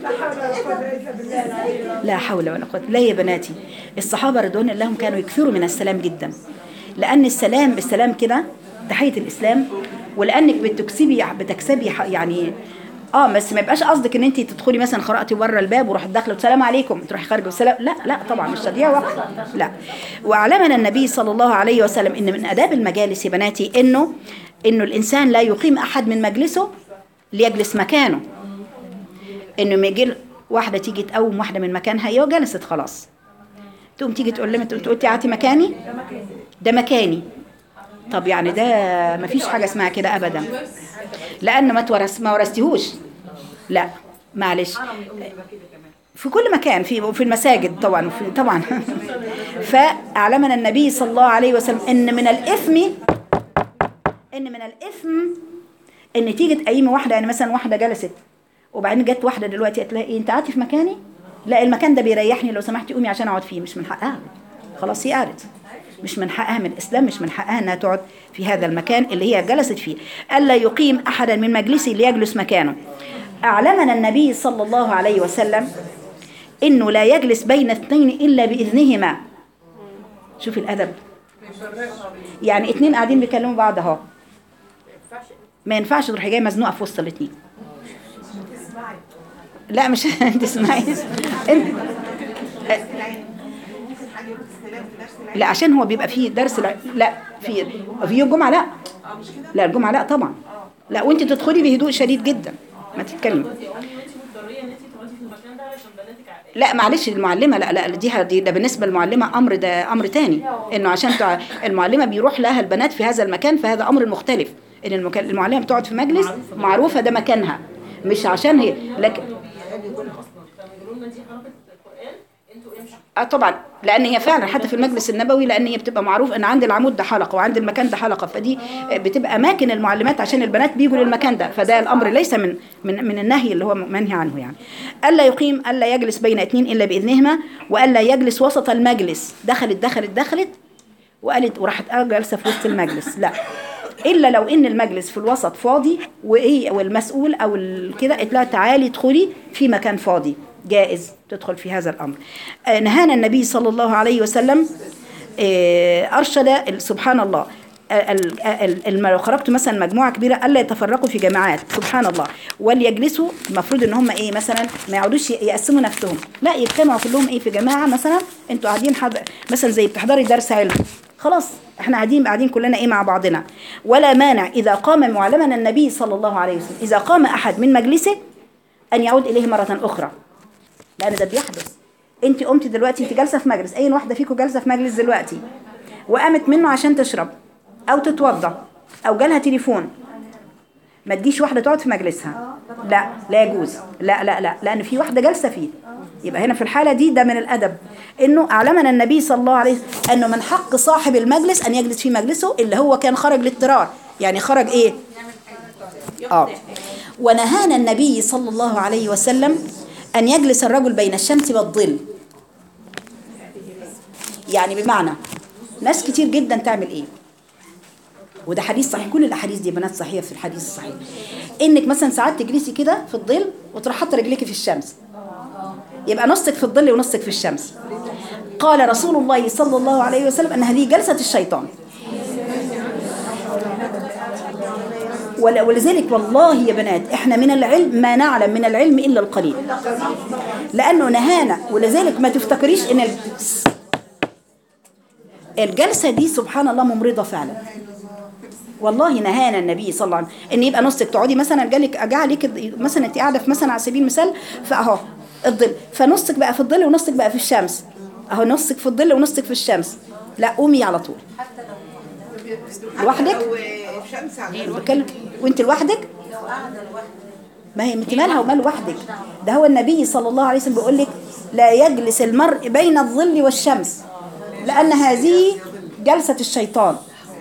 لا حول ولا قوه لا يا بناتي الصحابه رضوان الله عنهم كانوا يكثروا من السلام جدا لان السلام السلام كده تحية الإسلام ولأنك بتكسبي بتكسبي ح- يعني اه بس ما يبقاش قصدك ان انت تدخلي مثلا قرأتي بره الباب ورحت داخله السلام عليكم تروحي خارجه والسلام لا لا طبعا مش تضييع وقت لا وعلمنا النبي صلى الله عليه وسلم ان من اداب المجالس يا بناتي انه انه الانسان لا يقيم احد من مجلسه ليجلس مكانه انه ما يجي واحده تيجي تقوم واحده من مكانها هي وجلست خلاص تقوم تيجي تقول لها تقول لي هاتي مكاني ده مكاني طب يعني ده ما فيش حاجه اسمها كده ابدا لان ما تورث ما ورثتهوش لا معلش في كل مكان في في المساجد طبعا في طبعا فاعلمنا النبي صلى الله عليه وسلم ان من الاثم ان من الاثم ان تيجي تقيمي واحده يعني مثلا واحده جلست وبعدين جت واحده دلوقتي قالت لها ايه انت قعدتي في مكاني لا المكان ده بيريحني لو سمحتي قومي عشان اقعد فيه مش من حقها خلاص هي قعدت مش من حقها من الاسلام مش من حقها انها تقعد في هذا المكان اللي هي جلست فيه الا يقيم احدا من مجلسه ليجلس مكانه اعلمنا النبي صلى الله عليه وسلم انه لا يجلس بين اثنين الا باذنهما شوفي الادب يعني اتنين قاعدين بيكلموا بعض اهو ما ينفعش تروحي جايه مزنوقه في وسط الاتنين لا مش انت اسمعي انت لا عشان هو بيبقى فيه درس لا, لا في في يوم الجمعه لا لا الجمعه لا طبعا لا وانت تدخلي بهدوء شديد جدا ما تتكلمي لا معلش المعلمه لا لا دي دي ده بالنسبه للمعلمه امر ده امر تاني انه عشان تع... المعلمه بيروح لها البنات في هذا المكان فهذا امر مختلف ان المك... المعلمه بتقعد في مجلس معروفه ده مكانها مش عشان هي لكن اه طبعا لان هي فعلا حتى في المجلس النبوي لان هي بتبقى معروف ان عند العمود ده حلقه وعند المكان ده حلقه فدي بتبقى اماكن المعلمات عشان البنات بيجوا للمكان ده فده الامر ليس من من من النهي اللي هو منهي عنه يعني الا يقيم الا يجلس بين اثنين الا باذنهما والا يجلس وسط المجلس دخلت دخلت دخلت وقالت وراحت جالسه في وسط المجلس لا الا لو ان المجلس في الوسط فاضي وايه والمسؤول او ال- كده قالت لها تعالي ادخلي في مكان فاضي جائز تدخل في هذا الامر آه، نهانا النبي صلى الله عليه وسلم آه، ارشد ال- سبحان الله آه، ال- ال- ال- لو خرجت مثلا مجموعه كبيره الا يتفرقوا في جماعات سبحان الله وليجلسوا المفروض ان هم ايه مثلا ما يقعدوش ي- يقسموا نفسهم لا يجتمعوا كلهم ايه في جماعه مثلا انتوا قاعدين حد مثلا زي بتحضري درس علم خلاص احنا قاعدين قاعدين كلنا ايه مع بعضنا ولا مانع اذا قام معلمنا النبي صلى الله عليه وسلم اذا قام احد من مجلسه ان يعود اليه مره اخرى لان ده بيحدث انت قمتي دلوقتي انت جالسه في مجلس اي واحده فيكم جالسه في مجلس دلوقتي وقامت منه عشان تشرب او تتوضا او جالها تليفون ما تجيش واحده تقعد في مجلسها لا لا يجوز لا لا لا لان في واحده جالسه فيه يبقى هنا في الحاله دي ده من الادب انه اعلمنا النبي صلى الله عليه وسلم انه من حق صاحب المجلس ان يجلس في مجلسه اللي هو كان خرج لاضطرار يعني خرج ايه اه ونهانا النبي صلى الله عليه وسلم أن يجلس الرجل بين الشمس والظل يعني بمعنى ناس كتير جدا تعمل ايه وده حديث صحيح كل الاحاديث دي بنات صحيحه في الحديث الصحيح انك مثلا ساعات تجلسي كده في الظل وتروح حاطه رجليكي في الشمس يبقى نصك في الظل ونصك في الشمس قال رسول الله صلى الله عليه وسلم ان هذه جلسه الشيطان ول- ولذلك والله يا بنات احنا من العلم ما نعلم من العلم الا القليل لانه نهانا ولذلك ما تفتكريش ان ال- الجلسه دي سبحان الله ممرضه فعلا والله نهانا النبي صلى الله عليه وسلم ان يبقى نصك تقعدي مثلا جالك اجي عليك مثلا انت قاعده في مثلا على سبيل المثال فاهو الظل فنصك بقى في الظل ونصك بقى في الشمس اهو نصك في الظل ونصك في الشمس لا قومي على طول لوحدك شمس على بتكلم وانت لوحدك ما هي انت مالها ومال وحدك ده هو النبي صلى الله عليه وسلم بيقول لك لا يجلس المرء بين الظل والشمس لان هذه جلسه الشيطان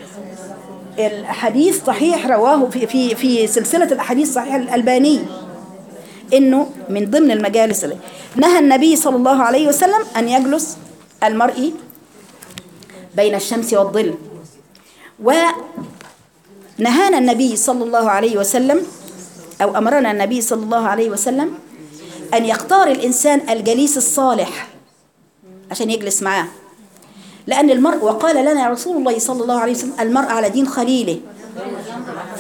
الحديث صحيح رواه في في في سلسله الاحاديث صحيح الالباني انه من ضمن المجالس اللي- نهى النبي صلى الله عليه وسلم ان يجلس المرء بين الشمس والظل ونهانا النبي صلى الله عليه وسلم أو أمرنا النبي صلى الله عليه وسلم أن يختار الإنسان الجليس الصالح عشان يجلس معاه لأن المرء وقال لنا رسول الله صلى الله عليه وسلم المرء على دين خليله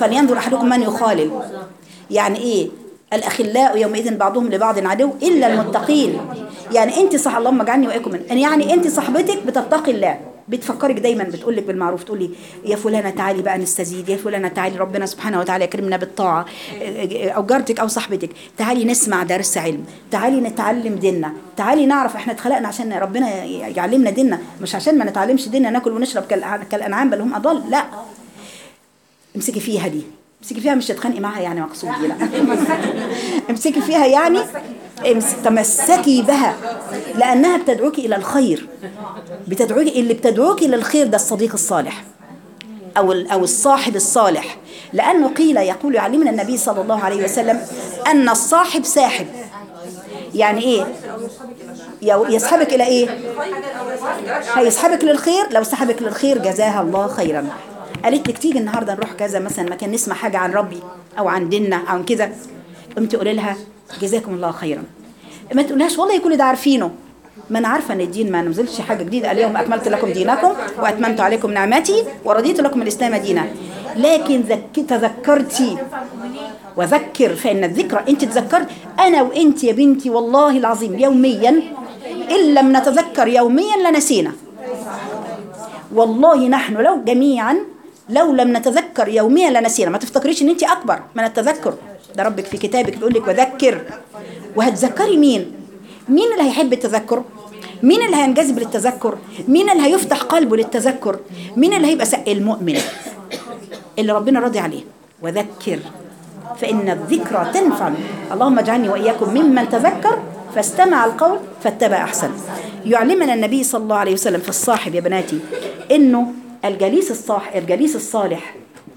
فلينظر احدكم من يخالل يعني ايه الاخلاء يومئذ بعضهم لبعض عدو الا المتقين يعني انت صح اللهم اجعلني واياكم من يعني انت صاحبتك بتتقي الله بتفكرك دايما بتقول لك بالمعروف تقول لي يا فلانه تعالي بقى نستزيد يا فلانه تعالي ربنا سبحانه وتعالى يكرمنا بالطاعه او جارتك او صاحبتك تعالي نسمع درس علم تعالي نتعلم ديننا تعالي نعرف احنا اتخلقنا عشان ربنا يعلمنا ديننا مش عشان ما نتعلمش ديننا ناكل ونشرب كالأع- كالانعام بل هم اضل لا امسكي فيها دي امسكي فيها مش تتخانقي معاها يعني مقصودي لا امسكي فيها يعني امس- تمسكي بها لانها بتدعوك الى الخير بتدعوك اللي بتدعوك الى الخير ده الصديق الصالح او ال- او الصاحب الصالح لانه قيل يقول يعلمنا النبي صلى الله عليه وسلم ان الصاحب ساحب يعني ايه يو- يسحبك الى ايه هيسحبك للخير لو سحبك للخير جزاها الله خيرا قالت لك تيجي النهارده نروح كذا مثلا مكان نسمع حاجه عن ربي او عن ديننا او عن كذا قمت تقولي لها جزاكم الله خيرا ما تقولهاش والله كل ده عارفينه ما انا عارفه ان الدين ما نزلش حاجه جديده اليوم اكملت لكم دينكم واتممت عليكم نعمتي ورضيت لكم الاسلام دينا لكن ذك تذكرتي وذكر فان الذكرى انت تذكرت انا وانت يا بنتي والله العظيم يوميا ان لم نتذكر يوميا لنسينا والله نحن لو جميعا لو لم نتذكر يوميا لنسينا ما تفتكريش ان انت اكبر من التذكر ده ربك في كتابك بيقول لك وذكر وهتذكري مين مين اللي هيحب التذكر مين اللي هينجذب للتذكر مين اللي هيفتح قلبه للتذكر مين اللي هيبقى سق المؤمن اللي ربنا راضي عليه وذكر فإن الذكرى تنفع اللهم اجعلني وإياكم ممن تذكر فاستمع القول فاتبع أحسن يعلمنا النبي صلى الله عليه وسلم في الصاحب يا بناتي إنه الجليس الصاح الجليس الصالح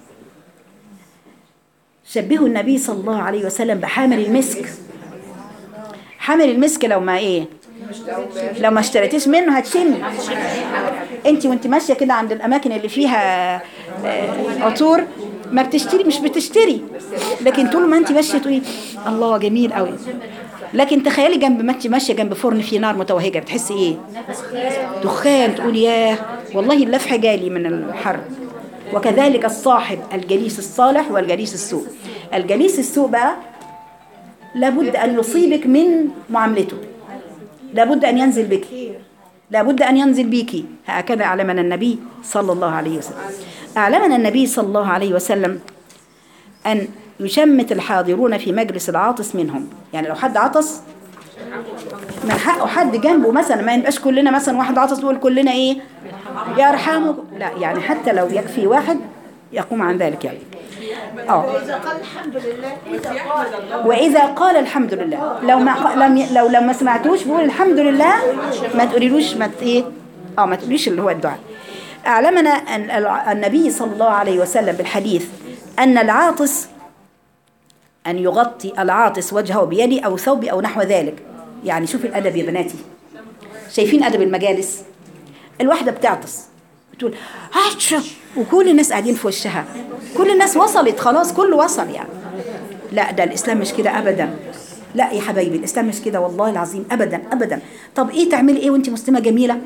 شبهه النبي صلى الله عليه وسلم بحامل المسك حامل المسك لو ما ايه لو ما اشتريتيش منه هتشمي انت وانت ماشيه كده عند الاماكن اللي فيها آه، عطور ما بتشتري مش بتشتري لكن طول ما انت ماشيه تقولي الله جميل قوي لكن تخيلي جنب ما انت ماشيه جنب فرن فيه نار متوهجه بتحسي ايه دخان تقولي ياه والله اللفح جالي من الحر وكذلك الصاحب الجليس الصالح والجليس السوء الجليس السوء بقى لابد أن يصيبك من معاملته لابد أن ينزل بك لابد أن ينزل بك هكذا أعلمنا النبي صلى الله عليه وسلم أعلمنا النبي صلى الله عليه وسلم أن يشمت الحاضرون في مجلس العاطس منهم يعني لو حد عطس من حقه حد جنبه مثلا ما يبقاش كلنا مثلا واحد عطس نقول كلنا ايه يرحمه لا يعني حتى لو يكفي واحد يقوم عن ذلك يعني اه إذا قال الحمد لله إذا قال واذا قال الحمد لله لو ما ق- لم ي- لو لو ما سمعتوش بيقول الحمد لله ما تقوليلوش ما ت- ايه اه ما تقوليش اللي هو الدعاء اعلمنا ان الع- النبي صلى الله عليه وسلم بالحديث ان العاطس ان يغطي العاطس وجهه بيده او ثوب او نحو ذلك يعني شوفي الادب يا بناتي شايفين ادب المجالس الواحده بتعطس بتقول هاتش وكل الناس قاعدين في وشها كل الناس وصلت خلاص كله وصل يعني لا ده الاسلام مش كده ابدا لا يا حبايبي الاسلام مش كده والله العظيم ابدا ابدا طب ايه تعملي ايه وانت مسلمه جميله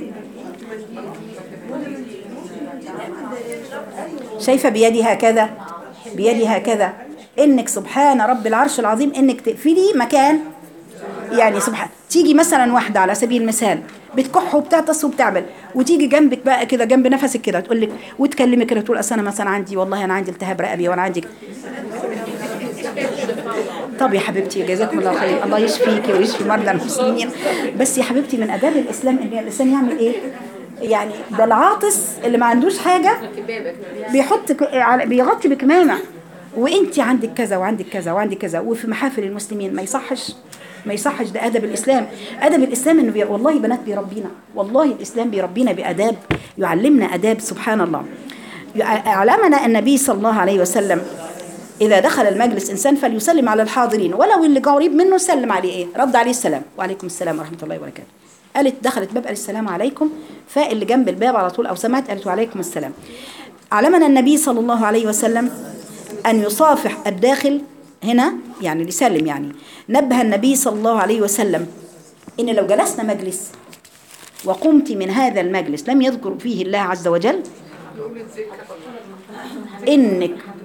شايفه بيدي هكذا بيدي هكذا انك سبحان رب العرش العظيم انك تقفلي مكان يعني سبحان تيجي مثلا واحده على سبيل المثال بتكح وبتعطس وبتعمل وتيجي جنبك بقى كده جنب نفسك كده تقول لك وتكلمك كده تقول اصل انا مثلا عندي والله انا عندي التهاب رقبي وانا عندي طب يا حبيبتي جزاكم الله خير الله يشفيكي ويشفي مرضى المسلمين بس يا حبيبتي من اداب الاسلام ان الانسان يعمل ايه يعني ده العاطس اللي ما عندوش حاجه بيحط ك- على- بيغطي بكمامه وانت عندك كذا وعندك كذا وعندك كذا وفي محافل المسلمين ما يصحش ما يصحش ده ادب الاسلام ادب الاسلام انه بي... والله بنات بيربينا والله الاسلام بيربينا باداب يعلمنا اداب سبحان الله يع- اعلمنا النبي صلى الله عليه وسلم إذا دخل المجلس إنسان فليسلم على الحاضرين ولو اللي قريب منه سلم عليه إيه رد عليه السلام وعليكم السلام ورحمة الله وبركاته قالت دخلت باب قالت السلام عليكم فاللي جنب الباب على طول أو سمعت قالت وعليكم السلام علمنا النبي صلى الله عليه وسلم أن يصافح الداخل هنا يعني اللي يسلم يعني نبه النبي صلى الله عليه وسلم إن لو جلسنا مجلس وقمت من هذا المجلس لم يذكر فيه الله عز وجل انك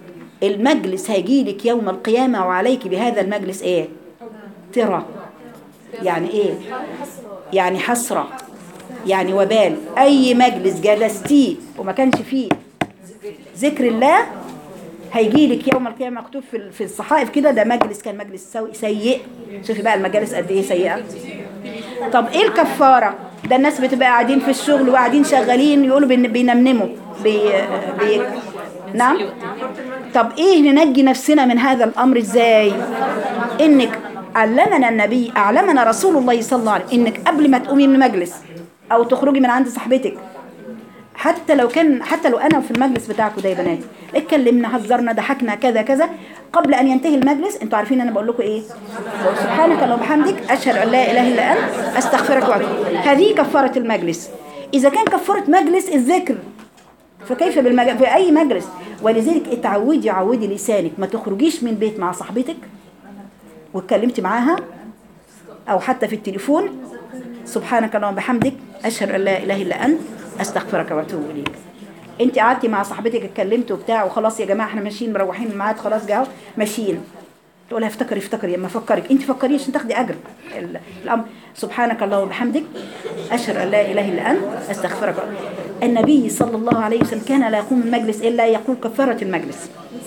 المجلس هيجي لك يوم القيامة وعليك بهذا المجلس ايه ترى يعني ايه يعني حسرة يعني وبال اي مجلس جلستيه وما كانش فيه ذكر الله هيجي لك يوم القيامة مكتوب في في الصحائف كده ده مجلس كان مجلس سوي- سيء شوفي بقى المجالس قد ايه سيئة طب ايه الكفارة ده الناس بتبقى قاعدين في الشغل وقاعدين شغالين يقولوا بين- بينمنموا بي بي نعم طب ايه ننجي نفسنا من هذا الامر ازاي انك علمنا النبي اعلمنا رسول الله صلى الله عليه وسلم انك قبل ما تقومي من المجلس او تخرجي من عند صاحبتك حتى لو كان حتى لو انا في المجلس بتاعكم ده يا بنات اتكلمنا هزرنا ضحكنا كذا كذا قبل ان ينتهي المجلس انتوا عارفين انا بقول لكم ايه بقول سبحانك اللهم وبحمدك اشهد ان لا اله الا انت استغفرك واتوب هذه كفاره المجلس اذا كان كفاره مجلس الذكر فكيف بالمج... في اي مجلس ولذلك اتعودي عودي لسانك ما تخرجيش من بيت مع صاحبتك واتكلمتي معاها او حتى في التليفون سبحانك اللهم وبحمدك اشهد ان لا اله الا انت استغفرك واتوب اليك انت قعدتي مع صاحبتك اتكلمتوا وبتاع وخلاص يا جماعه احنا ماشيين مروحين الميعاد خلاص جاوا ماشيين تقولها افتكري افتكري اما افكرك انت فكري عشان تاخدي اجر ال- الامر سبحانك اللهم وبحمدك اشهد ان لا اله الا انت استغفرك النبي صلى الله عليه وسلم كان لا يقوم المجلس الا يقول كفاره المجلس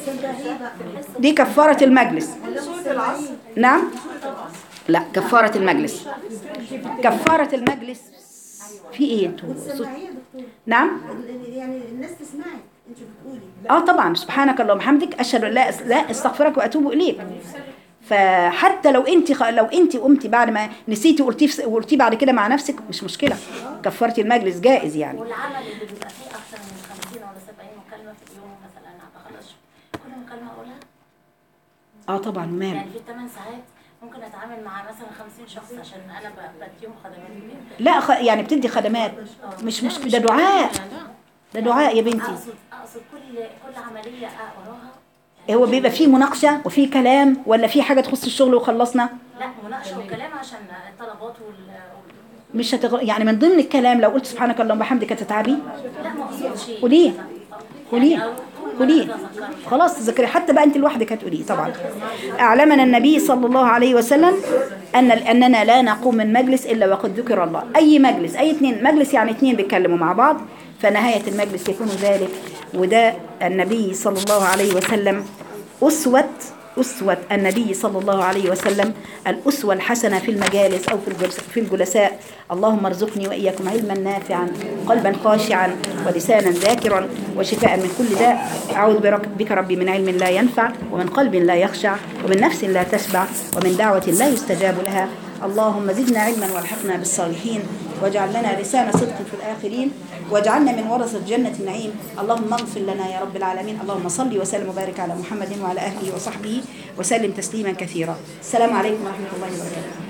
دي كفاره المجلس نعم لا كفاره المجلس كفاره المجلس في ايه انتوا صوت- سمعيه يا دكتور نعم يعني الناس تسمعك انت بتقولي اه طبعا سبحانك اللهم وبحمدك اشهد ان لا لا استغفرك واتوب اليك فحتى لو انت خ... لو انت قمتي بعد ما نسيتي وقلتيه في... وقلتيه بعد كده مع نفسك مش مشكله كفرتي المجلس جائز يعني والعمل اللي بيبقى فيه أكثر من 50 ولا 70 مكالمة في اليوم مثلا بخلص كل مكالمة أقولها اه طبعا وماله يعني في 8 ساعات ممكن أتعامل مع مثلا 50 شخص عشان أنا ب- بديهم خدمات كتير. لا خ... يعني بتدي خدمات مش مش ده دعاء ده دعاء يا بنتي أقصد أقصد كل كل عملية أقراها هو بيبقى فيه مناقشه وفيه كلام ولا فيه حاجه تخص الشغل وخلصنا لا مناقشة وكلام عشان الطلبات وال وال- مش هتغ... يعني من ضمن الكلام لو قلت سبحانك اللهم وبحمدك هتتعبي لا ما أقصدش قوليه قوليه يعني طول ما قوليه أنا أتذكره. خلاص تذكري حتى بقى انت لوحدك هتقوليه طبعا اعلمنا النبي صلى الله عليه وسلم ان اننا لا نقوم من مجلس الا وقد ذكر الله اي مجلس اي اثنين مجلس يعني اثنين بيتكلموا مع بعض فنهايه المجلس يكون ذلك وده النبي صلى الله عليه وسلم اسوه أسوة النبي صلى الله عليه وسلم الأسوة الحسنة في المجالس أو في الجلس- في الجلساء اللهم ارزقني وإياكم علما نافعا قلبا خاشعا ولسانا ذاكرا وشفاء من كل داء أعوذ برك- بك ربي من علم لا ينفع ومن قلب لا يخشع ومن نفس لا تشبع ومن دعوة لا يستجاب لها اللهم زدنا علما والحقنا بالصالحين واجعل لنا لسان صدق في الآخرين واجعلنا من ورثة جنة النعيم اللهم اغفر لنا يا رب العالمين اللهم صل وسلم وبارك على محمد وعلى أهله وصحبه وسلم تسليما كثيرا السلام عليكم ورحمة الله وبركاته